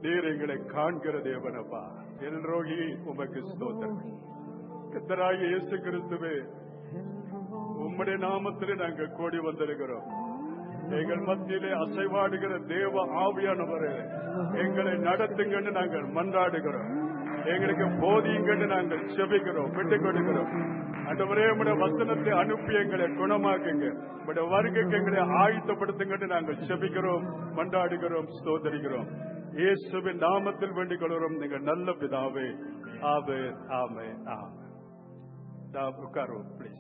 நீர் எங்களை காண்கிற தேவனப்பா எல்ரோகி உமக்கு ஸ்தோத்திரம் கத்தராகிய இயேசு கிறிஸ்துவே உம்முடைய நாமத்திலே நாங்கள் கூடி வந்திருக்கிறோம் எங்கள் மத்தியிலே அசைவாடுகிற தேவ ஆவியானவரே எங்களை நடத்துங்கன்னு நாங்கள் மன்றாடுகிறோம் எங்களுக்கு போதியுங்கன்னு நாங்கள் செபிக்கிறோம் விட்டுக் கொடுக்கிறோம் அண்டவரே உடைய வசனத்தை அனுப்பி எங்களை குணமாக்குங்க உடைய வருகைக்கு எங்களை ஆயுத்தப்படுத்துங்கன்னு நாங்கள் செபிக்கிறோம் மன்றாடுகிறோம் ஸ்தோதரிக்கிறோம் இயேசுவின் நாமத்தில் வேண்டிக் கொள்கிறோம் நீங்க நல்ல பிதாவே ஆவே ஆமே ஆமே உட்காருவோம் ப்ளீஸ்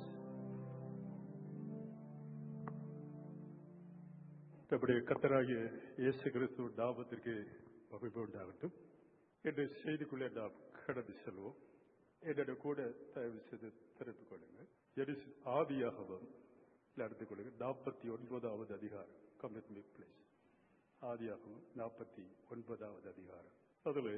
நம்முடைய கத்தராகிய இயேசு கிறிஸ்துவ நாமத்திற்கு மகிழ்வு உண்டாகட்டும் என்று செய்திக்குள்ளே நாம் கடந்து செல்வோம் என்னோட கூட தயவு செய்து தெரிந்து கொள்ளுங்கள் எரிசு ஆதியாகவும் நடந்து கொள்ளுங்கள் நாற்பத்தி ஒன்பதாவது அதிகாரம் கமிட்மி பிளேஸ் ஆதியாகவும் நாற்பத்தி ஒன்பதாவது அதிகாரம் அதில்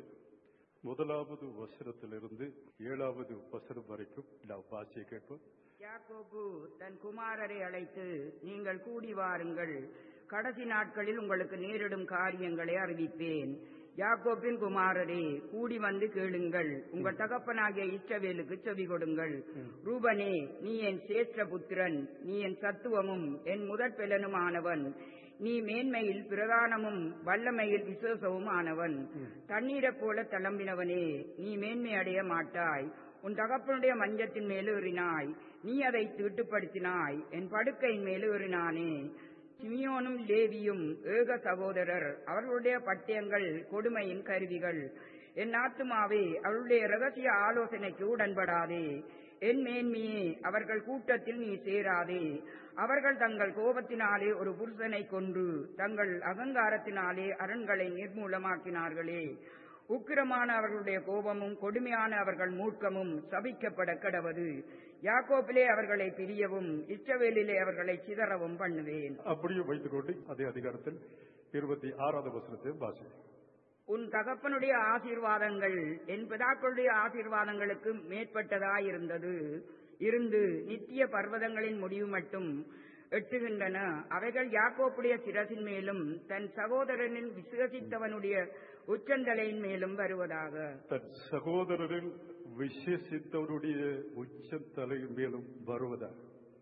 முதலாவது வசனத்திலிருந்து ஏழாவது வசனம் வரைக்கும் நாம் வாசியை கேட்போம் யாக்கோபு தன் குமாரரை அழைத்து நீங்கள் கூடி வாருங்கள் கடைசி நாட்களில் உங்களுக்கு நேரிடும் காரியங்களை அறிவிப்பேன் யாக்கோப்பின் குமாரரே கூடி வந்து கேளுங்கள் உங்கள் தகப்பனாகிய இஷ்டவேலுக்கு செவி கொடுங்கள் ரூபனே நீ என் சேஷ்ட புத்திரன் நீ என் சத்துவமும் என் முதற் பெலனுமானவன் நீ மேன்மையில் பிரதானமும் வல்லமையில் விசேஷவும் ஆனவன் தண்ணீரைப் போல தளம்பினவனே நீ மேன்மை அடைய மாட்டாய் உன் தகப்பனுடைய மஞ்சத்தின் மேல் ஏறினாய் நீ அதை தீட்டுப்படுத்தினாய் என் படுக்கையின் மேல் ஏறினானே சிமியோனும் லேவியும் ஏக சகோதரர் அவர்களுடைய பட்டயங்கள் கொடுமையின் கருவிகள் என் ஆத்துமாவே அவளுடைய ரகசிய ஆலோசனைக்கு உடன்படாதே என் மேன்மையே அவர்கள் கூட்டத்தில் நீ சேராதே அவர்கள் தங்கள் கோபத்தினாலே ஒரு புருஷனை கொன்று தங்கள் அகங்காரத்தினாலே அரண்களை நிர்மூலமாக்கினார்களே உக்கிரமான அவர்களுடைய கோபமும் கொடுமையான அவர்கள் மூர்க்கமும் சபிக்கப்பட கடவது யாக்கோப்பிலே அவர்களை பிரியவும் இஷ்டவேலிலே அவர்களை சிதறவும் பண்ணுவேன் அப்படியே வைத்துக் கொண்டு அதே அதிகாரத்தில் இருபத்தி ஆறாவது வசனத்தை வாசி உன் தகப்பனுடைய ஆசீர்வாதங்கள் என் பிதாக்களுடைய ஆசீர்வாதங்களுக்கு மேற்பட்டதாயிருந்தது இருந்து நித்திய பர்வதங்களின் முடிவு மட்டும் எட்டுகின்றன அவைகள் யாக்கோப்புடைய சிரசின் மேலும் தன் சகோதரனின் விசுவசித்தவனுடைய உச்சந்தலையின் மேலும் வருவதாக தன் சகோதரரில் விசேஷித்தவருடைய உச்ச தலையின் மேலும் வருவதாக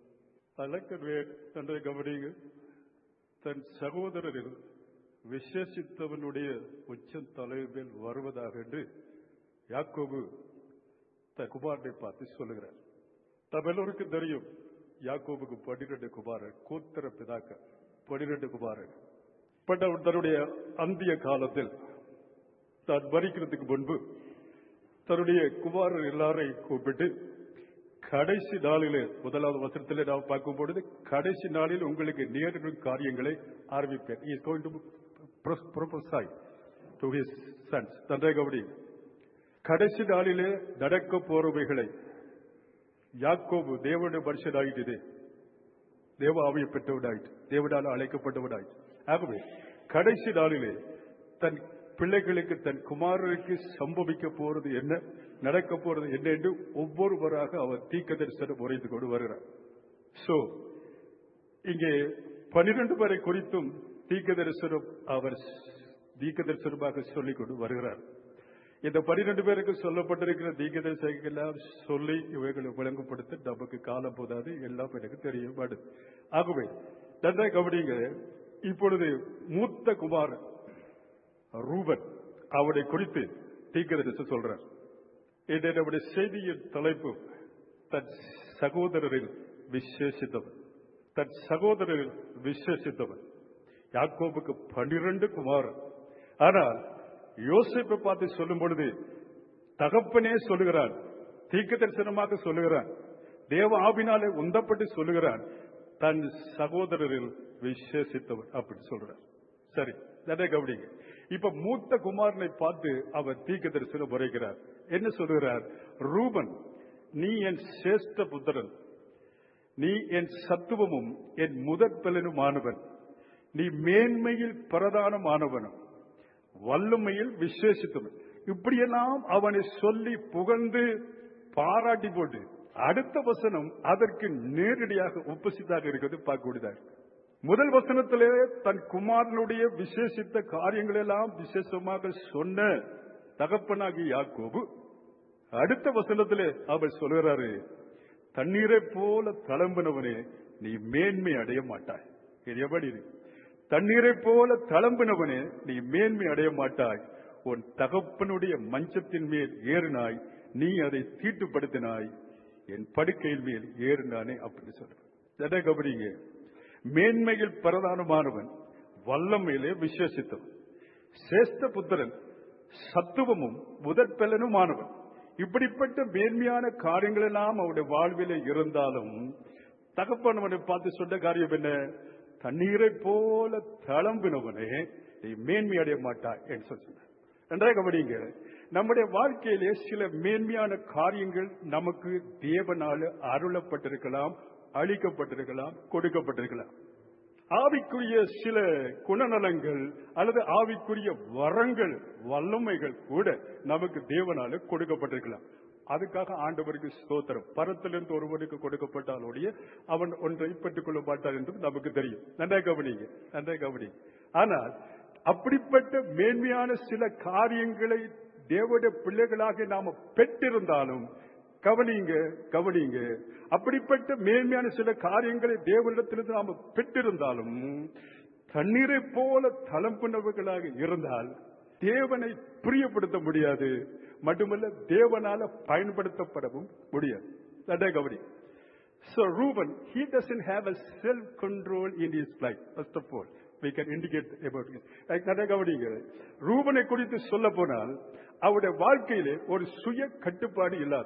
அலக்கவே தன்னை கவனிங்க தன் சகோதரரில் விசேஷித்தவனுடைய உச்ச தலையின் மேல் வருவதாக என்று யாக்கோபு தன் குமாரனை பார்த்து சொல்லுகிறார் நம்ம எல்லோருக்கும் தெரியும் யாக்கோபுக்கு பன்னிரண்டு குமாரன் கூத்திர பிதாக்கள் பன்னிரண்டு குமாரன் பட் அவர் தன்னுடைய அந்திய காலத்தில் தான் மறிக்கிறதுக்கு முன்பு தன்னுடைய குமாரர் எல்லாரையும் கூப்பிட்டு கடைசி நாளிலே முதலாவது வசனத்தில் நாம் பார்க்கும் பொழுது கடைசி நாளில் உங்களுக்கு நேரிடும் காரியங்களை ஆரம்பிப்பேன் is going to prophesy to his sons தந்தை கபடி கடைசி நாளிலே நடக்க போறவைகளை யாக்கோபு தேவனுடைய மனுஷனாயிட்டது தேவ ஆவியை பெற்றவனாயிட்டு தேவனால் அழைக்கப்பட்டவனாயிட்டு ஆகவே கடைசி நாளிலே தன் பிள்ளைகளுக்கு தன் குமாரருக்கு சம்பவிக்க போறது என்ன நடக்க போறது என்ன என்று ஒவ்வொருவராக அவர் தீக்க தரிசனம் உரைத்து கொண்டு வருகிறார் சோ இங்கே பனிரெண்டு பேரை குறித்தும் தீக்க தரிசனம் அவர் தீக்க தரிசனமாக சொல்லிக் கொண்டு வருகிறார் இந்த பனிரெண்டு பேருக்கு சொல்லப்பட்டிருக்கிற தீர்க்கதரிசனம் எல்லாம் சொல்லி இவைகளை விளங்கப்படுத்த நமக்கு காலம் போதாது எல்லாம் எனக்கு தெரிய மாட்டுது ஆகவே நன்றாக கவனிங்க இப்பொழுது மூத்த குமார் ரூபன் அவனை குறித்து தீர்க்கதரிசனம் சொல்றார் இன்றைய நம்முடைய செய்தியின் தலைப்பு தன் சகோதரரில் விசேஷித்தவன் தன் சகோதரரில் விசேஷித்தவன் யாக்கோபுக்கு பனிரெண்டு குமாரன் ஆனால் யோசிப்பை பார்த்து சொல்லும் பொழுது தகப்பனே சொல்லுகிறான் தீக்க தரிசனமாக சொல்லுகிறான் தேவ ஆவினாலே உந்தப்பட்டு சொல்லுகிறான் தன் சகோதரரில் விசேஷித்தவன் அப்படி சொல்றார் சரி நிறைய கவனிங்க இப்ப மூத்த குமாரனை பார்த்து அவர் தீக்க தரிசனம் உரைக்கிறார் என்ன சொல்லுகிறார் ரூபன் நீ என் சேஷ்ட புத்திரன் நீ என் சத்துவமும் என் முதற் பலனுமானவன் நீ மேன்மையில் பிரதானமானவனும் வல்லமையில் விசேஷித்தவன் இப்படியெல்லாம் அவனை சொல்லி புகழ்ந்து பாராட்டி போட்டு அடுத்த வசனம் அதற்கு நேரடியாக ஒப்பசித்தாக இருக்கிறது பார்க்கக்கூடியதா இருக்கு முதல் வசனத்திலே தன் குமாரனுடைய விசேஷித்த காரியங்கள் எல்லாம் விசேஷமாக சொன்ன தகப்பனாகி யாக்கோபு அடுத்த வசனத்திலே அவர் சொல்கிறாரு தண்ணீரை போல தளம்பினவனே நீ மேன்மை அடைய மாட்டாய் இது எப்படி இருக்கு? தண்ணீரை போல தளம்பினவனே நீ மேன்மை அடைய மாட்டாய் உன் தகப்பனுடைய மஞ்சத்தின் மேல் ஏறினாய் நீ அதை தீட்டுப்படுத்தினாய் என் படுக்கையின் மேல் ஏறினானே அப்படின்னு சொல்ற கபடிங்க மேன்மையில் பிரதானமானவன் வல்லமையிலே விசேஷித்தவன் சேஷ்ட புத்திரன் சத்துவமும் முதற்பலனுமானவன் இப்படிப்பட்ட மேன்மையான காரியங்கள் எல்லாம் அவருடைய வாழ்விலே இருந்தாலும் தகப்பனவனை பார்த்து சொன்ன காரியம் என்ன தண்ணீரை போல தளம்பினவனே நீ மேன்மை அடைய மாட்டாய் என்று சொன்னார் நன்றாக கவனிங்க நம்முடைய வாழ்க்கையிலே சில மேன்மையான காரியங்கள் நமக்கு தேவனால அருளப்பட்டிருக்கலாம் அளிக்கப்பட்டிருக்கலாம் கொடுக்கப்பட்டிருக்கலாம் ஆவிக்குரிய சில குணநலங்கள் அல்லது ஆவிக்குரிய வரங்கள் வல்லமைகள் கூட நமக்கு தேவனால கொடுக்கப்பட்டிருக்கலாம் அதுக்காக ஆண்டவருக்கு ஸ்தோத்திரம் பரத்திலிருந்து ஒருவனுக்கு கொடுக்கப்பட்டாலோடைய அவன் ஒன்றை பெற்றுக் கொள்ள மாட்டான் என்றும் நமக்கு தெரியும் நன்றாக கவனிங்க நன்றாக கவனிங்க ஆனால் அப்படிப்பட்ட மேன்மையான சில காரியங்களை தேவனுடைய பிள்ளைகளாக நாம பெற்றிருந்தாலும் கவனிங்க கவனிங்க அப்படிப்பட்ட மேன்மையான சில காரியங்களை தேவனிடத்திலிருந்து நாம பெற்றிருந்தாலும் தண்ணீரை போல தளம்புணர்வுகளாக இருந்தால் தேவனை பிரியப்படுத்த முடியாது மட்டுமல்ல தேவனால பயன்படுத்தப்படவும் முடியாது அதான் கவனி So Reuben, he doesn't have a self-control in his life, first of all. We can indicate about it. Like நிறைய கவனிங்க ரூபனை குறித்து சொல்ல போனால் அவருடைய வாழ்க்கையிலே ஒரு சுய கட்டுப்பாடு இல்லாது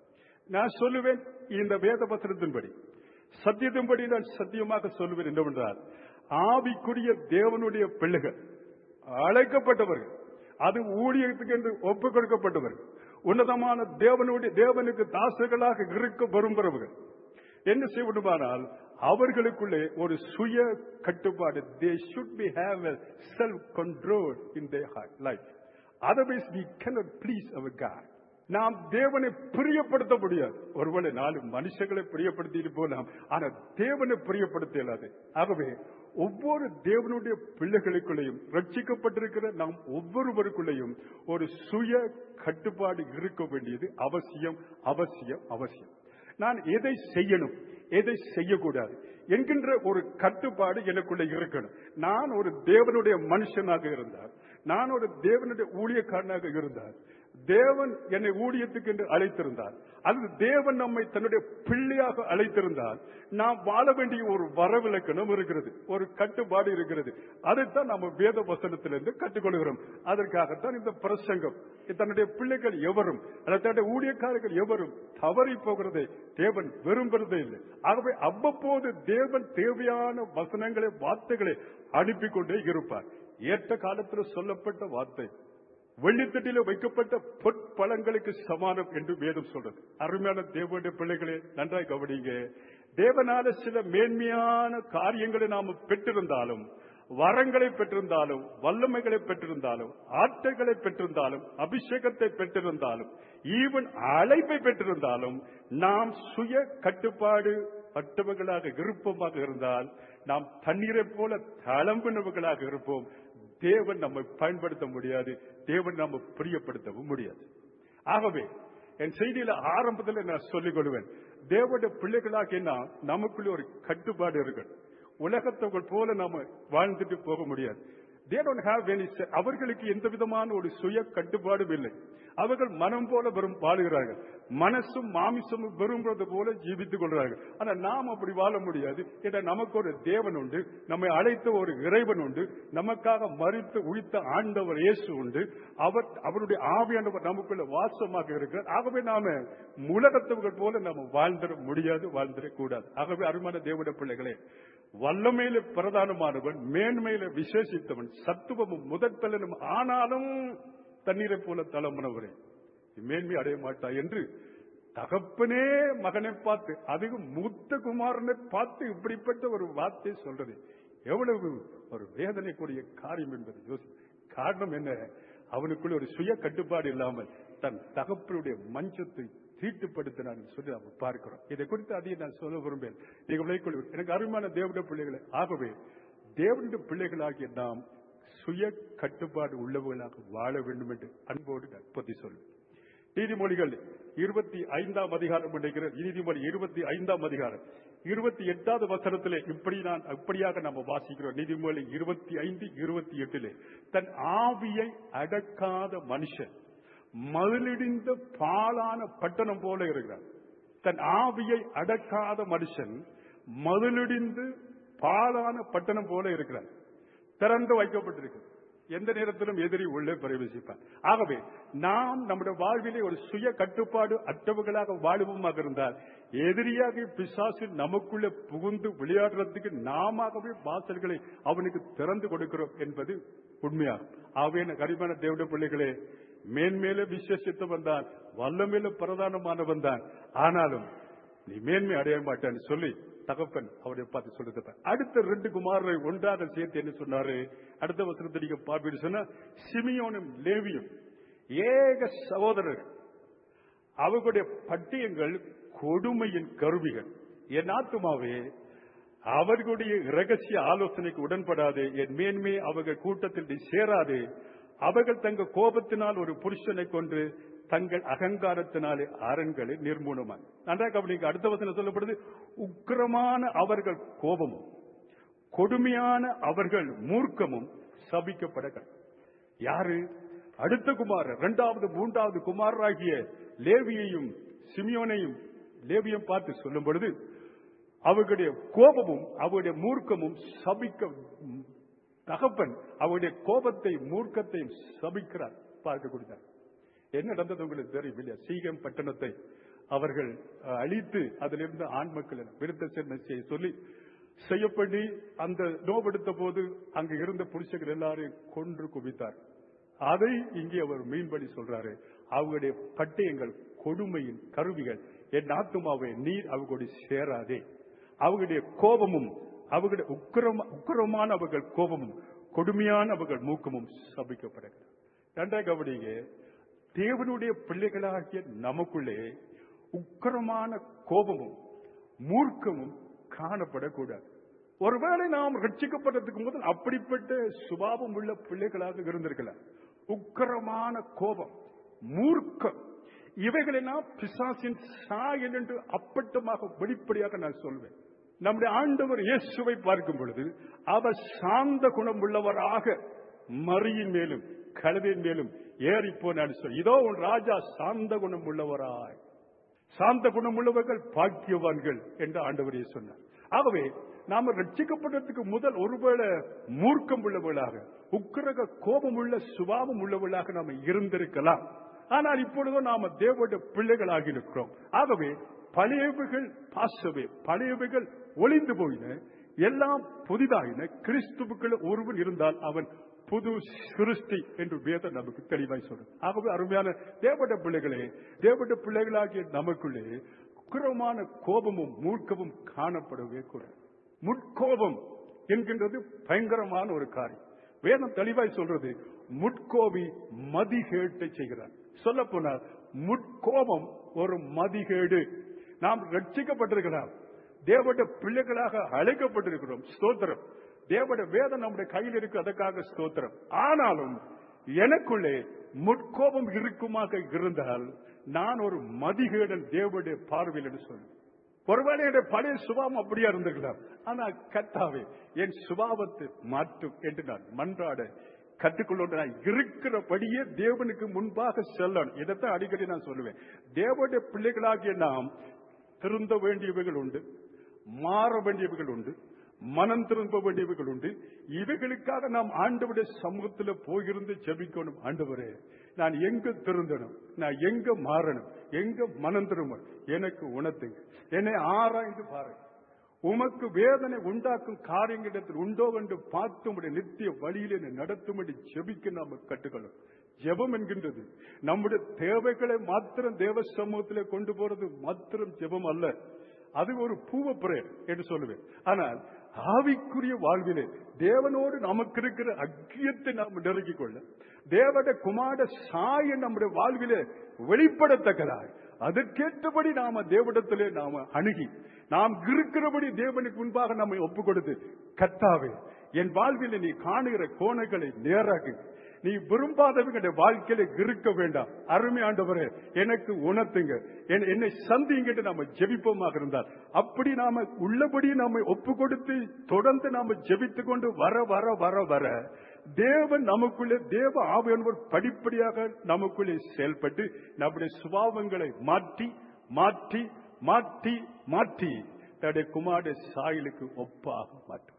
நான் சொல்லுவேன் இந்த வேத பத்திரத்தின்படி சத்தியத்தின்படி நான் சத்தியமாக சொல்லுவேன் என்னவென்றால் ஆவிக்குரிய தேவனுடைய பிள்ளைகள் அழைக்கப்பட்டவர்கள் அது ஊழியத்துக்கு என்று ஒப்புக் கொடுக்கப்பட்டவர்கள் உன்னதமான தேவனுடைய தேவனுக்கு தாசர்களாக இருக்க விரும்புகிறவர்கள் என்ன செய்யணுமானால் அவர்களுக்குள்ளே ஒரு சுய கட்டுப்பாடு they should be have a self control in the life otherwise we can please our God நாம் தேவனை பிரியப்படுத்த முடியாது ஒருவேளை நாலு மனுஷங்களை பிரியப்படுத்திட்டு போலாம் ஆனா தேவனை பிரியப்படுத்த இயலாது ஆகவே ஒவ்வொரு தேவனுடைய பிள்ளைகளுக்குள்ளேயும் ரட்சிக்கப்பட்டிருக்கிற நாம் ஒவ்வொருவருக்குள்ளேயும் ஒரு சுய கட்டுப்பாடு இருக்க வேண்டியது அவசியம் அவசியம் அவசியம் நான் எதை செய்யணும் எதை செய்யக்கூடாது என்கின்ற ஒரு கட்டுப்பாடு எனக்குள்ள இருக்கணும் நான் ஒரு தேவனுடைய மனுஷனாக இருந்தால் நான் ஒரு தேவனுடைய ஊழியக்காரனாக இருந்தால் தேவன் என்னை ஊழியத்துக்கு என்று அழைத்திருந்தார் அல்லது தேவன் நம்மை தன்னுடைய பிள்ளையாக அழைத்திருந்தால் நாம் வாழ வேண்டிய ஒரு வரவிலக்கணம் இருக்கிறது ஒரு கட்டுப்பாடு இருக்கிறது அதைத்தான் நம்ம வேத வசனத்திலிருந்து கற்றுக்கொள்கிறோம் அதற்காகத்தான் இந்த பிரசங்கம் தன்னுடைய பிள்ளைகள் எவரும் அல்லது தன்னுடைய ஊழியக்காரர்கள் எவரும் தவறி போகிறதை தேவன் விரும்புறதே இல்லை ஆகவே அவ்வப்போது தேவன் தேவையான வசனங்களை வார்த்தைகளை அனுப்பி கொண்டே இருப்பார் ஏற்ற காலத்தில் சொல்லப்பட்ட வார்த்தை வெள்ளித்தட்டில வைக்கப்பட்ட பொற்பழங்களுக்கு சமானம் என்று வேதம் சொல்றது அருமையான தேவனுடைய பிள்ளைகளே நன்றாய் கவனிங்க தேவனால சில மேன்மையான காரியங்களை நாம பெற்றிருந்தாலும் வரங்களை பெற்றிருந்தாலும் வல்லமைகளை பெற்றிருந்தாலும் ஆட்டைகளை பெற்றிருந்தாலும் அபிஷேகத்தை பெற்றிருந்தாலும் ஈவன் அழைப்பை பெற்றிருந்தாலும் நாம் சுய கட்டுப்பாடு பட்டவர்களாக இருப்போமாக இருந்தால் நாம் தண்ணீரை போல தளம்பினவர்களாக இருப்போம் தேவன் நம்மை பயன்படுத்த முடியாது தேவன் நம்ம பிரியப்படுத்தவும் முடியாது ஆகவே என் செய்தியில ஆரம்பத்தில் நான் சொல்லிக் கொள்வேன் தேவனுடைய பிள்ளைகளாக என்ன நமக்குள்ள ஒரு கட்டுப்பாடு இருக்கு உலகத்தவர்கள் போல நாம வாழ்ந்துட்டு போக முடியாது they don't have any se- அவர்களுக்கு எந்த விதமான ஒரு சுய கட்டுப்பாடும் இல்லை அவர்கள் மனம் போல வெறும் வாழுகிறார்கள் மனசும் மாமிசமும் விரும்புறது போல ஜீவித்துக் கொள்கிறார்கள் ஆனா நாம் அப்படி வாழ முடியாது ஏன்னா நமக்கு ஒரு தேவன் உண்டு நம்மை அழைத்த ஒரு இறைவன் உண்டு நமக்காக மறித்து உயிர்த்த ஆண்டவர் இயேசு உண்டு அவர் அவருடைய ஆவியானவர் நமக்குள்ள வாசமாக இருக்கிறார் ஆகவே நாம உலகத்தவர்கள் போல நாம வாழ்ந்திட முடியாது வாழ்ந்திட கூடாது ஆகவே அருமான தேவனுடைய பிள்ளைகளே வல்லமையில பிரதானமானவன் மேன்மையில விசேஷித்தவன் சத்துவமும் முதற்பலனும் ஆனாலும் தண்ணீரை போல தளம்புனவரே மேன்மை அடைய மாட்டாய் என்று தகப்பனே மகனை பார்த்து அதிகம் மூத்த குமாரனை பார்த்து இப்படிப்பட்ட ஒரு வார்த்தை சொல்றது எவ்வளவு ஒரு வேதனைக்குரிய காரியம் என்பது யோசி காரணம் என்ன அவனுக்குள்ள ஒரு சுய கட்டுப்பாடு இல்லாமல் தன் தகப்பனுடைய மஞ்சத்தை தீட்டுப்படுத்தினார் சொல்லி நாம் பார்க்கிறோம் இதை குறித்து அதிகம் நான் சொல்ல விரும்பேன் நீங்க விளைக்கொள்ள எனக்கு அருமையான தேவனுடைய பிள்ளைகளை ஆகவே தேவனுடைய பிள்ளைகளாகிய நாம் சுய கட்டுப்பாடு உள்ளவர்களாக வாழ வேண்டும் என்று அன்போடு நான் பத்தி சொல்லுவேன் நீதிமொழிகள் இருபத்தி ஐந்தாம் அதிகாரம் நினைக்கிற நீதிமொழி இருபத்தி ஐந்தாம் அதிகாரம் இருபத்தி எட்டாவது வசனத்திலே இப்படி நான் இப்படியாக நம்ம வாசிக்கிறோம் நீதிமொழி இருபத்தி ஐந்து இருபத்தி எட்டிலே தன் ஆவியை அடக்காத மனுஷன் மதிலிடிந்த பாலான பட்டணம் போல இருக்கிறார் தன் ஆவியை அடக்காத மனுஷன் மதிலிடிந்து பாலான பட்டணம் போல இருக்கிறார் திறந்து வைக்கப்பட்டிருக்கு எந்த நேரத்திலும் எதிரி உள்ளே பிரவேசிப்பார் ஆகவே நாம் நம்முடைய வாழ்விலே ஒரு சுய கட்டுப்பாடு அற்றவர்களாக வாழ்வோமாக இருந்தால் எதிரியாக பிசாசு நமக்குள்ளே புகுந்து விளையாடுறதுக்கு நாமவே வாசல்களை அவனுக்கு திறந்து கொடுக்கிறோம் என்பது உண்மையாகும் ஆகவே கரிமான தேவட பிள்ளைகளே மேன்மேல விசேஷித்து வந்தான் வல்லமேல பிரதானமானவன் தான் ஆனாலும் நீ மேன்மை அடைய மாட்டேன்னு சொல்லி தகப்பன் அவரை பார்த்து சொல்லுங்க அடுத்த ரெண்டு குமாரரை ஒன்றாக சேர்த்து என்ன சொன்னாரு அடுத்த வசனத்தை நீங்க பார்ப்பீங்க சொன்னா சிமியோனும் லேவியும் ஏக சகோதரர்கள் அவர்களுடைய பட்டியங்கள் கொடுமையின் கருவிகள் என் ஆத்துமாவே அவர்களுடைய ரகசிய ஆலோசனைக்கு உடன்படாது என் மேன்மே அவர்கள் கூட்டத்தில் நீ சேராது அவர்கள் தங்கள் கோபத்தினால் ஒரு புருஷனை கொன்று தங்கள் அகங்காரத்தினாலே அரண்களை நிர்மூலமான் நன்றாக கவனிங்க அடுத்த வசனம் சொல்லப்படுது உக்கிரமான அவர்கள் கோபமும் கொடுமையான அவர்கள் மூர்க்கமும் சபிக்கப்பட யாரு அடுத்த குமாரர் இரண்டாவது மூன்றாவது குமாரராகிய லேவியையும் சிமியோனையும் லேவியம் பார்த்து சொல்லும் பொழுது அவர்களுடைய கோபமும் அவருடைய மூர்க்கமும் சபிக்க தகப்பன் அவருடைய கோபத்தை மூர்க்கத்தையும் சபிக்கிறார் பார்க்க கொடுத்தார் என்ன நடந்தது உங்களுக்கு தெரியும் இல்லையா சீகம் பட்டணத்தை அவர்கள் அஹ், அழித்து அதிலிருந்து ஆண் மக்கள் விருத்த சென்னை செய்ய சொல்லி செய்யப்படி அந்த நோவெடுத்த போது அங்கு இருந்த புருஷர்கள் எல்லாரையும் கொன்று குவித்தார் அதை இங்கே அவர் மீன்படி சொல்றாரு அவங்களுடைய பட்டயங்கள் கொடுமையின் கருவிகள் என் ஆத்துமாவை நீர் அவர்களுடைய சேராதே அவர்களுடைய கோபமும் அவர்களுடைய உக்கிரம உக்கிரமான அவர்கள் கோபமும் கொடுமையான அவர்கள் மூக்கமும் சபிக்கப்படுகிறது ரெண்டாம் கவனிங்க தேவனுடைய பிள்ளைகளாகிய நமக்குள்ளே உக்கிரமான கோபமும் மூர்க்கமும் காணப்படக்கூடாது ஒருவேளை நாம் ரட்சிக்கப்பட்டதுக்கு முதல் அப்படிப்பட்ட சுபாவம் உள்ள பிள்ளைகளாக இருந்திருக்கலாம் உக்கிரமான கோபம் மூர்க்கம் இவைகளெல்லாம் பிசாசின் சாயல் என்று அப்பட்டமாக வெளிப்படையாக நான் சொல்வேன் நம்முடைய ஆண்டவர் இயேசுவை பார்க்கும் பொழுது அவர் சாந்த குணம் உள்ளவராக மரியின் மேலும் கழுதையின் மேலும் ஏறி போனான்னு சொல்லி இதோ உன் ராஜா சாந்த குணம் உள்ளவராய் சாந்த குணம் உள்ளவர்கள் பாக்கியவான்கள் என்று ஆண்டவரே சொன்னார் ஆகவே நாம ரட்சிக்கப்பட்டதுக்கு முதல் ஒருவேளை மூர்க்கம் உள்ளவர்களாக உக்கிரக கோபம் உள்ள சுபாவம் உள்ளவர்களாக நாம இருந்திருக்கலாம் ஆனால் இப்பொழுதோ நாம தேவனுடைய பிள்ளைகளாகி இருக்கிறோம் ஆகவே பழையவைகள் பாசவே பழையவைகள் ஒளிந்து போயின எல்லாம் புதிதாயின கிறிஸ்துவுக்குள்ள ஒருவன் இருந்தால் அவன் புது சிருஷ்டி என்று வேதம் நமக்கு தெளிவாய் சொல்லும் ஆகவே அருமையான தேவட பிள்ளைகளே தேவட பிள்ளைகளாகிய நமக்குள்ளே உக்கிரமான கோபமும் மூர்க்கமும் காணப்படவே கூடாது முட்கோபம் என்கின்றது பயங்கரமான ஒரு காரியம் வேதம் தெளிவாய் சொல்றது முட்கோபி மதிகேட்டை செய்கிறார் சொல்ல போனால் முட்கோபம் ஒரு மதிகேடு நாம் ரட்சிக்கப்பட்டிருக்கலாம் தேவட பிள்ளைகளாக அழைக்கப்பட்டிருக்கிறோம் ஸ்தோத்திரம் தேவட வேதம் நம்முடைய கையில் இருக்கு அதற்காக ஸ்தோத்திரம் ஆனாலும் எனக்குள்ளே முட்கோபம் இருக்குமாக இருந்தால் நான் ஒரு மதிகேடன் தேவடைய பார்வையில் என்று சொல்லுவேன் ஒருவேளை என்னுடைய பழைய சுபாவம் அப்படியா இருந்திருக்கலாம் ஆனா கத்தாவே என் சுபாவத்தை மாற்றும் என்று நான் மன்றாட கற்றுக்கொள்ள நான் இருக்கிறபடியே தேவனுக்கு முன்பாக செல்லணும் இதைத்தான் அடிக்கடி நான் சொல்லுவேன் தேவனுடைய பிள்ளைகளாகிய நாம் திருந்த வேண்டியவைகள் உண்டு மாற வேண்டியவைகள் உண்டு மனம் திரும்ப வேண்டியவைகள் உண்டு இவைகளுக்காக நாம் ஆண்டவருடைய சமூகத்தில் போயிருந்து ஜெபிக்கணும் ஆண்டவரே நான் எங்க திருந்தணும் நான் எங்க மாறணும் எங்க மனம் திரும்பணும் எனக்கு உணர்த்துங்க என்னை ஆராய்ந்து பாருங்க உமக்கு வேதனை உண்டாக்கும் காரியங்களிடத்தில் உண்டோ என்று பார்த்து உடைய நித்திய வழியில் என்னை நடத்தும்படி ஜெபிக்க நாம கற்றுக்கணும் ஜெபம் என்கின்றது நம்முடைய தேவைகளை மாத்திரம் தேவ சமூகத்திலே கொண்டு போறது மாத்திரம் ஜெபம் அல்ல அது ஒரு பூவ பிரேயர் என்று சொல்லுவேன் ஆனால் ஆவிக்குரிய வாழ்விலே தேவனோடு நமக்கு இருக்கிற அக்கியத்தை நாம் நெருங்கிக் கொள்ள தேவட குமார சாய நம்முடைய வாழ்விலே வெளிப்படத்தக்கதாய் அதற்கேற்றபடி நாம தேவனிடத்திலே நாம அணுகி நாம் இருக்கிறபடி தேவனுக்கு முன்பாக நம்மை ஒப்பு கொடுத்து கத்தாவே என் வாழ்வில் நீ காணுகிற கோணங்களை நேராக்கு நீ விரும்பாதவங்களுடைய வாழ்க்கையில இருக்க வேண்டாம் அருமை ஆண்டவரே எனக்கு உணர்த்துங்க என்- என்னை சந்திங்கிட்டு நாம ஜெபிப்போமாக இருந்தால் அப்படி நாம உள்ளபடி நாம ஒப்பு கொடுத்து தொடர்ந்து நாம ஜெபித்து கொண்டு வர வர வர வர தேவன் நமக்குள்ளே தேவ ஆவியானவர் படிப்படியாக நமக்குள்ளே செயல்பட்டு நம்முடைய சுபாவங்களை மாற்றி மாற்றி மாற்றி மாற்றி தன்னுடைய குமார சாயலுக்கு ஒப்பாக மாற்றும்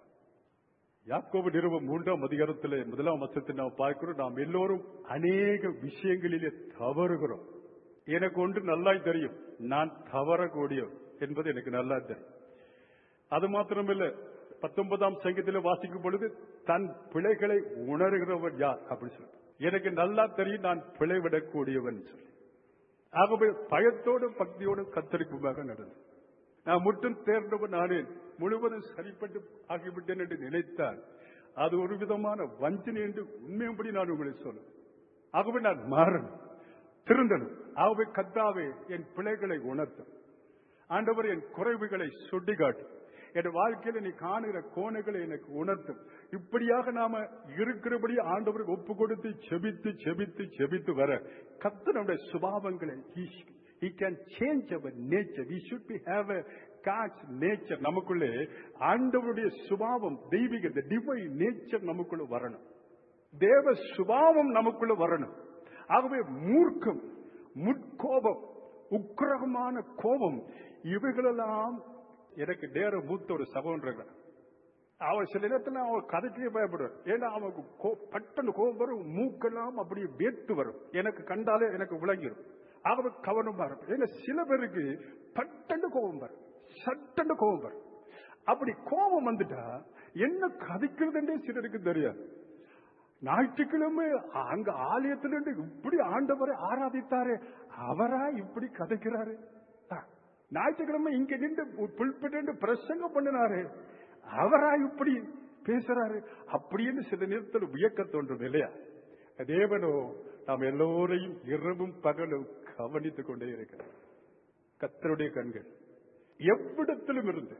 யாக்கோபு நிறுவம் மூன்றாம் அதிகாரத்திலே முதலாம் வசத்தை நாம் பார்க்கிறோம் நாம் எல்லோரும் அநேக விஷயங்களிலே தவறுகிறோம் எனக்கு ஒன்று நல்லா தெரியும் நான் தவறக்கூடியவன் என்பது எனக்கு நல்லா தெரியும் அது மாத்திரமில்ல பத்தொன்பதாம் சங்கத்தில் வாசிக்கும் பொழுது தன் பிழைகளை உணர்கிறவன் யார் அப்படி சொல்லி எனக்கு நல்லா தெரியும் நான் பிழை விடக்கூடியவன் சொல்லி ஆகவே பயத்தோடும் பக்தியோடும் கத்தரிக்குமாக நடந்தது நான் முற்றும் தேர்ந்தவன் நானேன் முழுவதும் சரிப்பட்டு ஆகிவிட்டேன் என்று நினைத்தால் அது ஒரு விதமான வஞ்சனை என்று உண்மையும்படி நான் உங்களை சொல்லும் ஆகவே நான் மாறணும் திருந்தணும் ஆகவே கத்தாவே என் பிழைகளை உணர்த்தும் ஆண்டவர் என் குறைவுகளை சுட்டிக்காட்டும் என் வாழ்க்கையில நீ காணுகிற கோணங்களை எனக்கு உணர்த்தும் இப்படியாக நாம இருக்கிறபடி ஆண்டவருக்கு ஒப்பு கொடுத்து செபித்து செபித்து செபித்து வர கத்த நம்முடைய சுபாவங்களை he can change our nature we should be have a God's nature நமக்குள்ளே ஆண்டவருடைய சுபாவம் தெய்வீக the divine nature நமக்குள்ள வரணும் தேவ சுபாவம் நமக்குள்ள வரணும் ஆகவே மூர்க்கம் முட்கோபம் உக்கிரகமான கோபம் இவைகளெல்லாம் எனக்கு நேர மூத்த ஒரு சகோதரர்கள் அவன் சில நேரத்தில் அவன் கதைக்கே பயப்படுவான் ஏன்னா அவனுக்கு கோ- பட்டன்னு கோபம் வரும் மூக்கெல்லாம் அப்படியே வேத்து வரும் எனக்கு கண்டாலே எனக்கு விளங்கிடும் ஆகவே கவனமா இருக்கும் ஏன்னா சில பேருக்கு பட்டன்னு கோபம் வரும் சட்டன்னு கோபம் வரும் அப்படி கோபம் வந்துட்டா என்ன கதைக்கிறதுன்றே சிலருக்கு தெரியாது ஞாயிற்றுக்கிழமை அங்க ஆலயத்திலிருந்து இப்படி ஆண்டவரை ஆராதித்தாரே அவரா இப்படி கதைக்கிறாரு ஆ, ஞாயிற்றுக்கிழமை இங்க நின்று புல்பிட்டு பிரசங்கம் பண்ணினாரு அவரா இப்படி பேசுறாரு அப்படின்னு சில நேரத்தில் வியக்க தோன்றும் இல்லையா தேவனோ நாம் எல்லோரையும் இரவும் பகலும் கவனித்துக் கொண்டே இருக்கிறார் கத்தருடைய கண்கள் எவ்விடத்திலும் இருந்து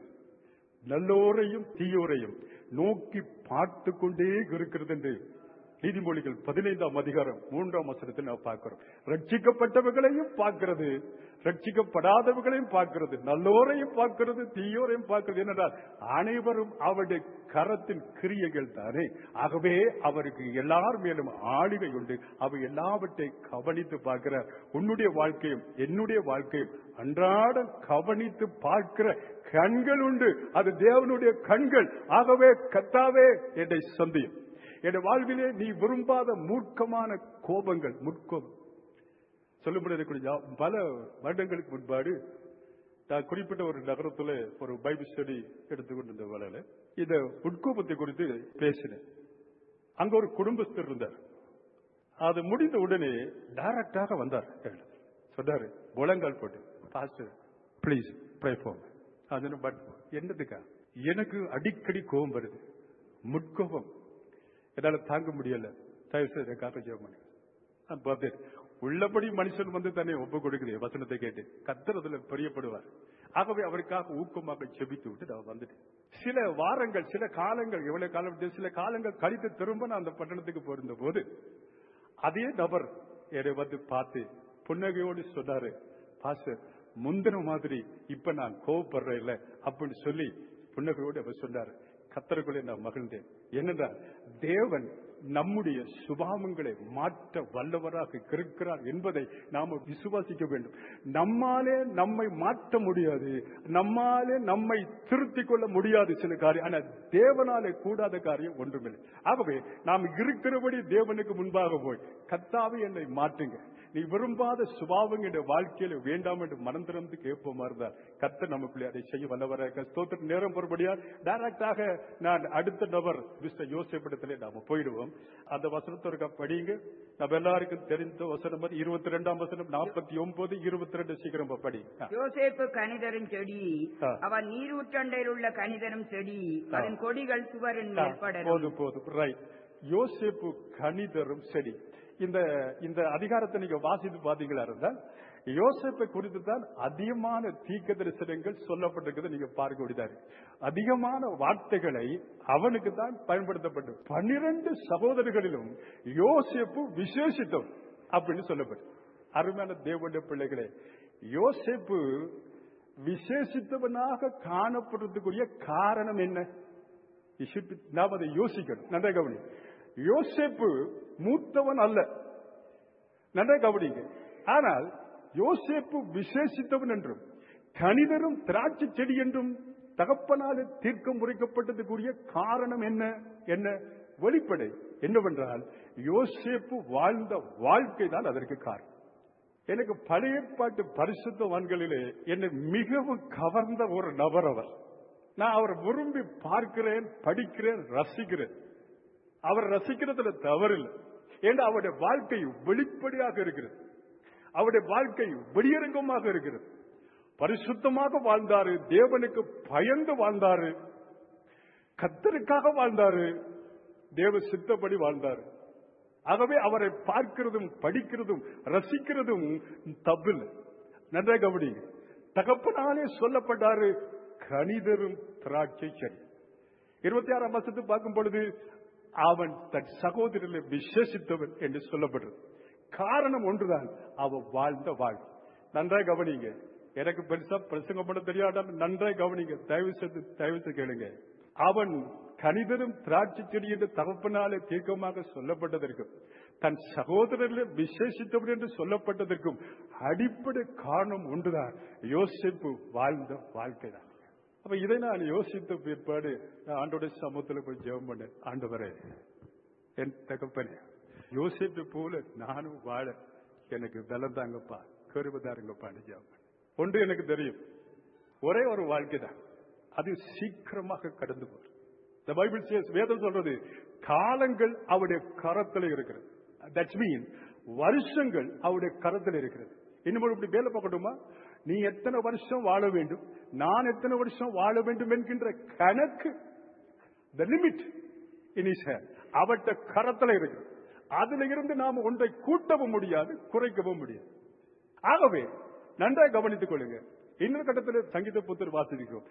நல்லோரையும் தீயோரையும் நோக்கி பார்த்து கொண்டே இருக்கிறது என்று நீதிமொழிகள் பதினைந்தாம் அதிகாரம் மூன்றாம் வசனத்தில் நாம் பார்க்கிறோம் ரட்சிக்கப்பட்டவர்களையும் பார்க்கிறது ரட்சிக்கப்படாதவர்களையும் பார்க்கிறது நல்லோரையும் பார்க்கிறது தீயோரையும் பார்க்கிறது என்னென்றால் அனைவரும் அவருடைய கரத்தின் கிரியைகள் தானே ஆகவே அவருக்கு எல்லார் மேலும் ஆளுகை உண்டு அவை எல்லாவற்றை கவனித்து பார்க்கிறார் உன்னுடைய வாழ்க்கையும் என்னுடைய வாழ்க்கையும் அன்றாடம் கவனித்து பார்க்கிற கண்கள் உண்டு அது தேவனுடைய கண்கள் ஆகவே கத்தாவே என்னை சந்தியும் என் வாழ்விலே நீ விரும்பாத மூர்க்கமான கோபங்கள் முற்கோபம் சொல்லப்படுறது பல வருடங்களுக்கு முன்பாடு நான் குறிப்பிட்ட ஒரு நகரத்துல ஒரு பைபிள் ஸ்டடி எடுத்துக்கொண்டிருந்த வேலையில இந்த உட்கோபத்தை குறித்து பேசினேன் அங்க ஒரு குடும்பஸ்தர் இருந்தார் அது முடிந்த உடனே டைரக்டாக வந்தார் என்கிட்ட. சொன்னாரு முழங்கால் போட்டு பாஸ்டர் ப்ளீஸ் ப்ரே ஃபார் அது பட் என்னதுக்கா எனக்கு அடிக்கடி கோபம் வருது முட்கோபம் என்னால தாங்க முடியல தயவு செய்து எனக்காக ஜெபம் பண்ணுங்க நான் பார்த்தேன் உள்ளபடி மனுஷன் வந்து தன்னை ஒப்பு கொடுக்கிறேன் வசனத்தை கேட்டு கத்துறதுல பிரியப்படுவார் ஆகவே அவருக்காக ஊக்கமாக செபித்து விட்டு நான் வந்துட்டேன் சில வாரங்கள் சில காலங்கள் எவ்வளவு காலம் விட்டு, சில காலங்கள் கழித்து திரும்ப நான் அந்த பட்டணத்துக்கு போயிருந்த போது அதே நபர் என்னை வந்து பார்த்து புன்னகையோடு சொன்னாரு பாஸ்டர் முந்தின மாதிரி இப்ப நான் கோவப்படுறேன் இல்ல அப்படின்னு சொல்லி புன்னகையோடு அவர் சொன்னார் கத்தருக்குள்ளே நான் மகிழ்ந்தேன் என்னென்றால் தேவன் நம்முடைய சுபாவங்களை மாற்ற வல்லவராக இருக்கிறார் என்பதை நாம விசுவாசிக்க வேண்டும் நம்மாலே நம்மை மாற்ற முடியாது நம்மாலே நம்மை திருத்திக் கொள்ள முடியாது சில காரியம் ஆனா தேவனாலே கூடாத காரியம் ஒன்றுமில்லை ஆகவே நாம் இருக்கிறபடி தேவனுக்கு முன்பாக போய் கத்தாவே என்னை மாற்றுங்க நீ விரும்பாத சுபாவம் என்ற வாழ்க்கையில வேண்டாம் என்று மனம் திறந்து கேட்போமா இருந்தால் கத்த நமக்குள்ளே அதை செய்ய வல்லவராக ஸ்தோத்திர நேரம் பொறுபடியா டைரக்டாக நான் அடுத்த நபர் மிஸ்டர் யோசிப்பிடத்திலே நாம போயிடுவோம் அந்த வசனத்திற்கு படிங்க நம்ம எல்லாருக்கும் தெரிந்த வசனம் மாதிரி இருபத்தி ரெண்டாம் வசனம் நாற்பத்தி ஒன்பது இருபத்தி ரெண்டு சீக்கிரம் படி ஆ. யோசேப்பு கனிதரும் செடி ஆ. அவன் நீரூற்றண்டையில் உள்ள கனிதரும் செடி ஆ. அதன் கொடிகள் சுவரின் ஆ, மேல் படரும் போதும் போதும் ரைட் யோசேப்பு கனிதரும் செடி இந்த இந்த அதிகாரத்தை நீங்க வாசித்து பாத்தீங்களா இருந்தால் யோசேப்பை குறித்து தான் அதிகமான தீர்க்க தரிசனங்கள் சொல்லப்பட்டிருக்கிறது நீங்க பார்க்க முடியாது அதிகமான வார்த்தைகளை அவனுக்கு தான் பயன்படுத்தப்பட்டது பன்னிரண்டு சகோதரர்களிலும் யோசேப்பு விசேஷித்தம் அப்படின்னு சொல்லப்பட்டு அருமையான தேவனுடைய பிள்ளைகளே யோசேப்பு விசேஷித்தவனாக காணப்படுறதுக்குரிய காரணம் என்ன You should be- நாம் அதை யோசிக்கணும் நன்றா கவனி யோசேப்பு மூத்தவன் அல்ல நன்றா கவனிங்க ஆனால் யோசேப்பு விசேஷித்தவன் என்றும் கணிதரும் திராட்சை செடி என்றும் தகப்பனால தீர்க்கம் முறைக்கப்பட்டதுக்குரிய காரணம் என்ன என்ன வெளிப்படை என்னவென்றால் யோசேப்பு வாழ்ந்த வாழ்க்கை தான் அதற்கு காரணம் எனக்கு பழைய பாட்டு பரிசுத்தவான்களிலே என்னை மிகவும் கவர்ந்த ஒரு நபர் அவர் நான் அவரை விரும்பி பார்க்கிறேன் படிக்கிறேன் ரசிக்கிறேன் அவர் ரசிக்கிறதுல தவறில்லை ஏன்னா அவருடைய வாழ்க்கை வெளிப்படையாக இருக்கிறது அவருடைய வாழ்க்கை வெளியரங்கமாக இருக்கிறது பரிசுத்தமாக வாழ்ந்தாரு தேவனுக்கு பயந்து வாழ்ந்தாரு கத்தருக்காக வாழ்ந்தாரு தேவ சித்தப்படி வாழ்ந்தாரு ஆகவே அவரை பார்க்கிறதும் படிக்கிறதும் ரசிக்கிறதும் தப்பில்லை நன்றா கவனிங்க தகப்பனாலே சொல்லப்பட்டாரு கணிதரும் திராட்சை செடி இருபத்தி ஆறாம் வருஷத்து பார்க்கும் பொழுது அவன் தன் சகோதரர்களை விசேஷித்தவன் என்று சொல்லப்படுறது காரணம் ஒன்றுதான் அவன் வாழ்ந்த வாழ்க்கை நன்றாய் கவனிங்க எனக்கு பெருசா பிரசங்கம் பண்ண தெரியாத நன்றாய் கவனிங்க தயவு செய்து தயவு செய்து கேளுங்க அவன் கணிதரும் திராட்சை செடி என்று தகப்பனாலே தீர்க்கமாக சொல்லப்பட்டதற்கும் தன் சகோதரர்களை விசேஷித்தவன் என்று சொல்லப்பட்டதற்கும் அடிப்படை காரணம் ஒன்றுதான் யோசிப்பு வாழ்ந்த வாழ்க்கை தான் அப்ப இதை நான் யோசித்த பிற்பாடு நான் ஆண்டோட சமூகத்தில் போய் ஜெபம் பண்ணேன் ஆண்டவரே என் தகப்பனே யோசிப்பு போல நானும் வாழ எனக்கு பலம் தாங்கப்பா கருவதாருங்கப்பான்னு ஜெபம் பண்ணேன். ஒன்று எனக்கு தெரியும் ஒரே ஒரு வாழ்க்கை தான் அது சீக்கிரமாக கடந்து போகும் The Bible says, வேதம் சொல்றது காலங்கள் அவருடைய கரத்தில் இருக்கிறது தட்ஸ் மீன் வருஷங்கள் அவருடைய கரத்தில் இருக்கிறது இன்னும் இப்படி வேலை பார்க்கட்டுமா நீ எத்தனை வருஷம் வாழ வேண்டும் நான் எத்தனை வருஷம் வாழ வேண்டும் என்கின்ற கணக்கு த லிமிட் இனிஷ அவட்ட கரத்தில் இருக்கு அதுல இருந்து நாம ஒன்றை கூட்டவும் முடியாது குறைக்கவும் முடியாது ஆகவே நன்றாக கவனித்துக் கொள்ளுங்க இன்னொரு கட்டத்தில் சங்கீத புத்தர் வாசிக்கிறோம்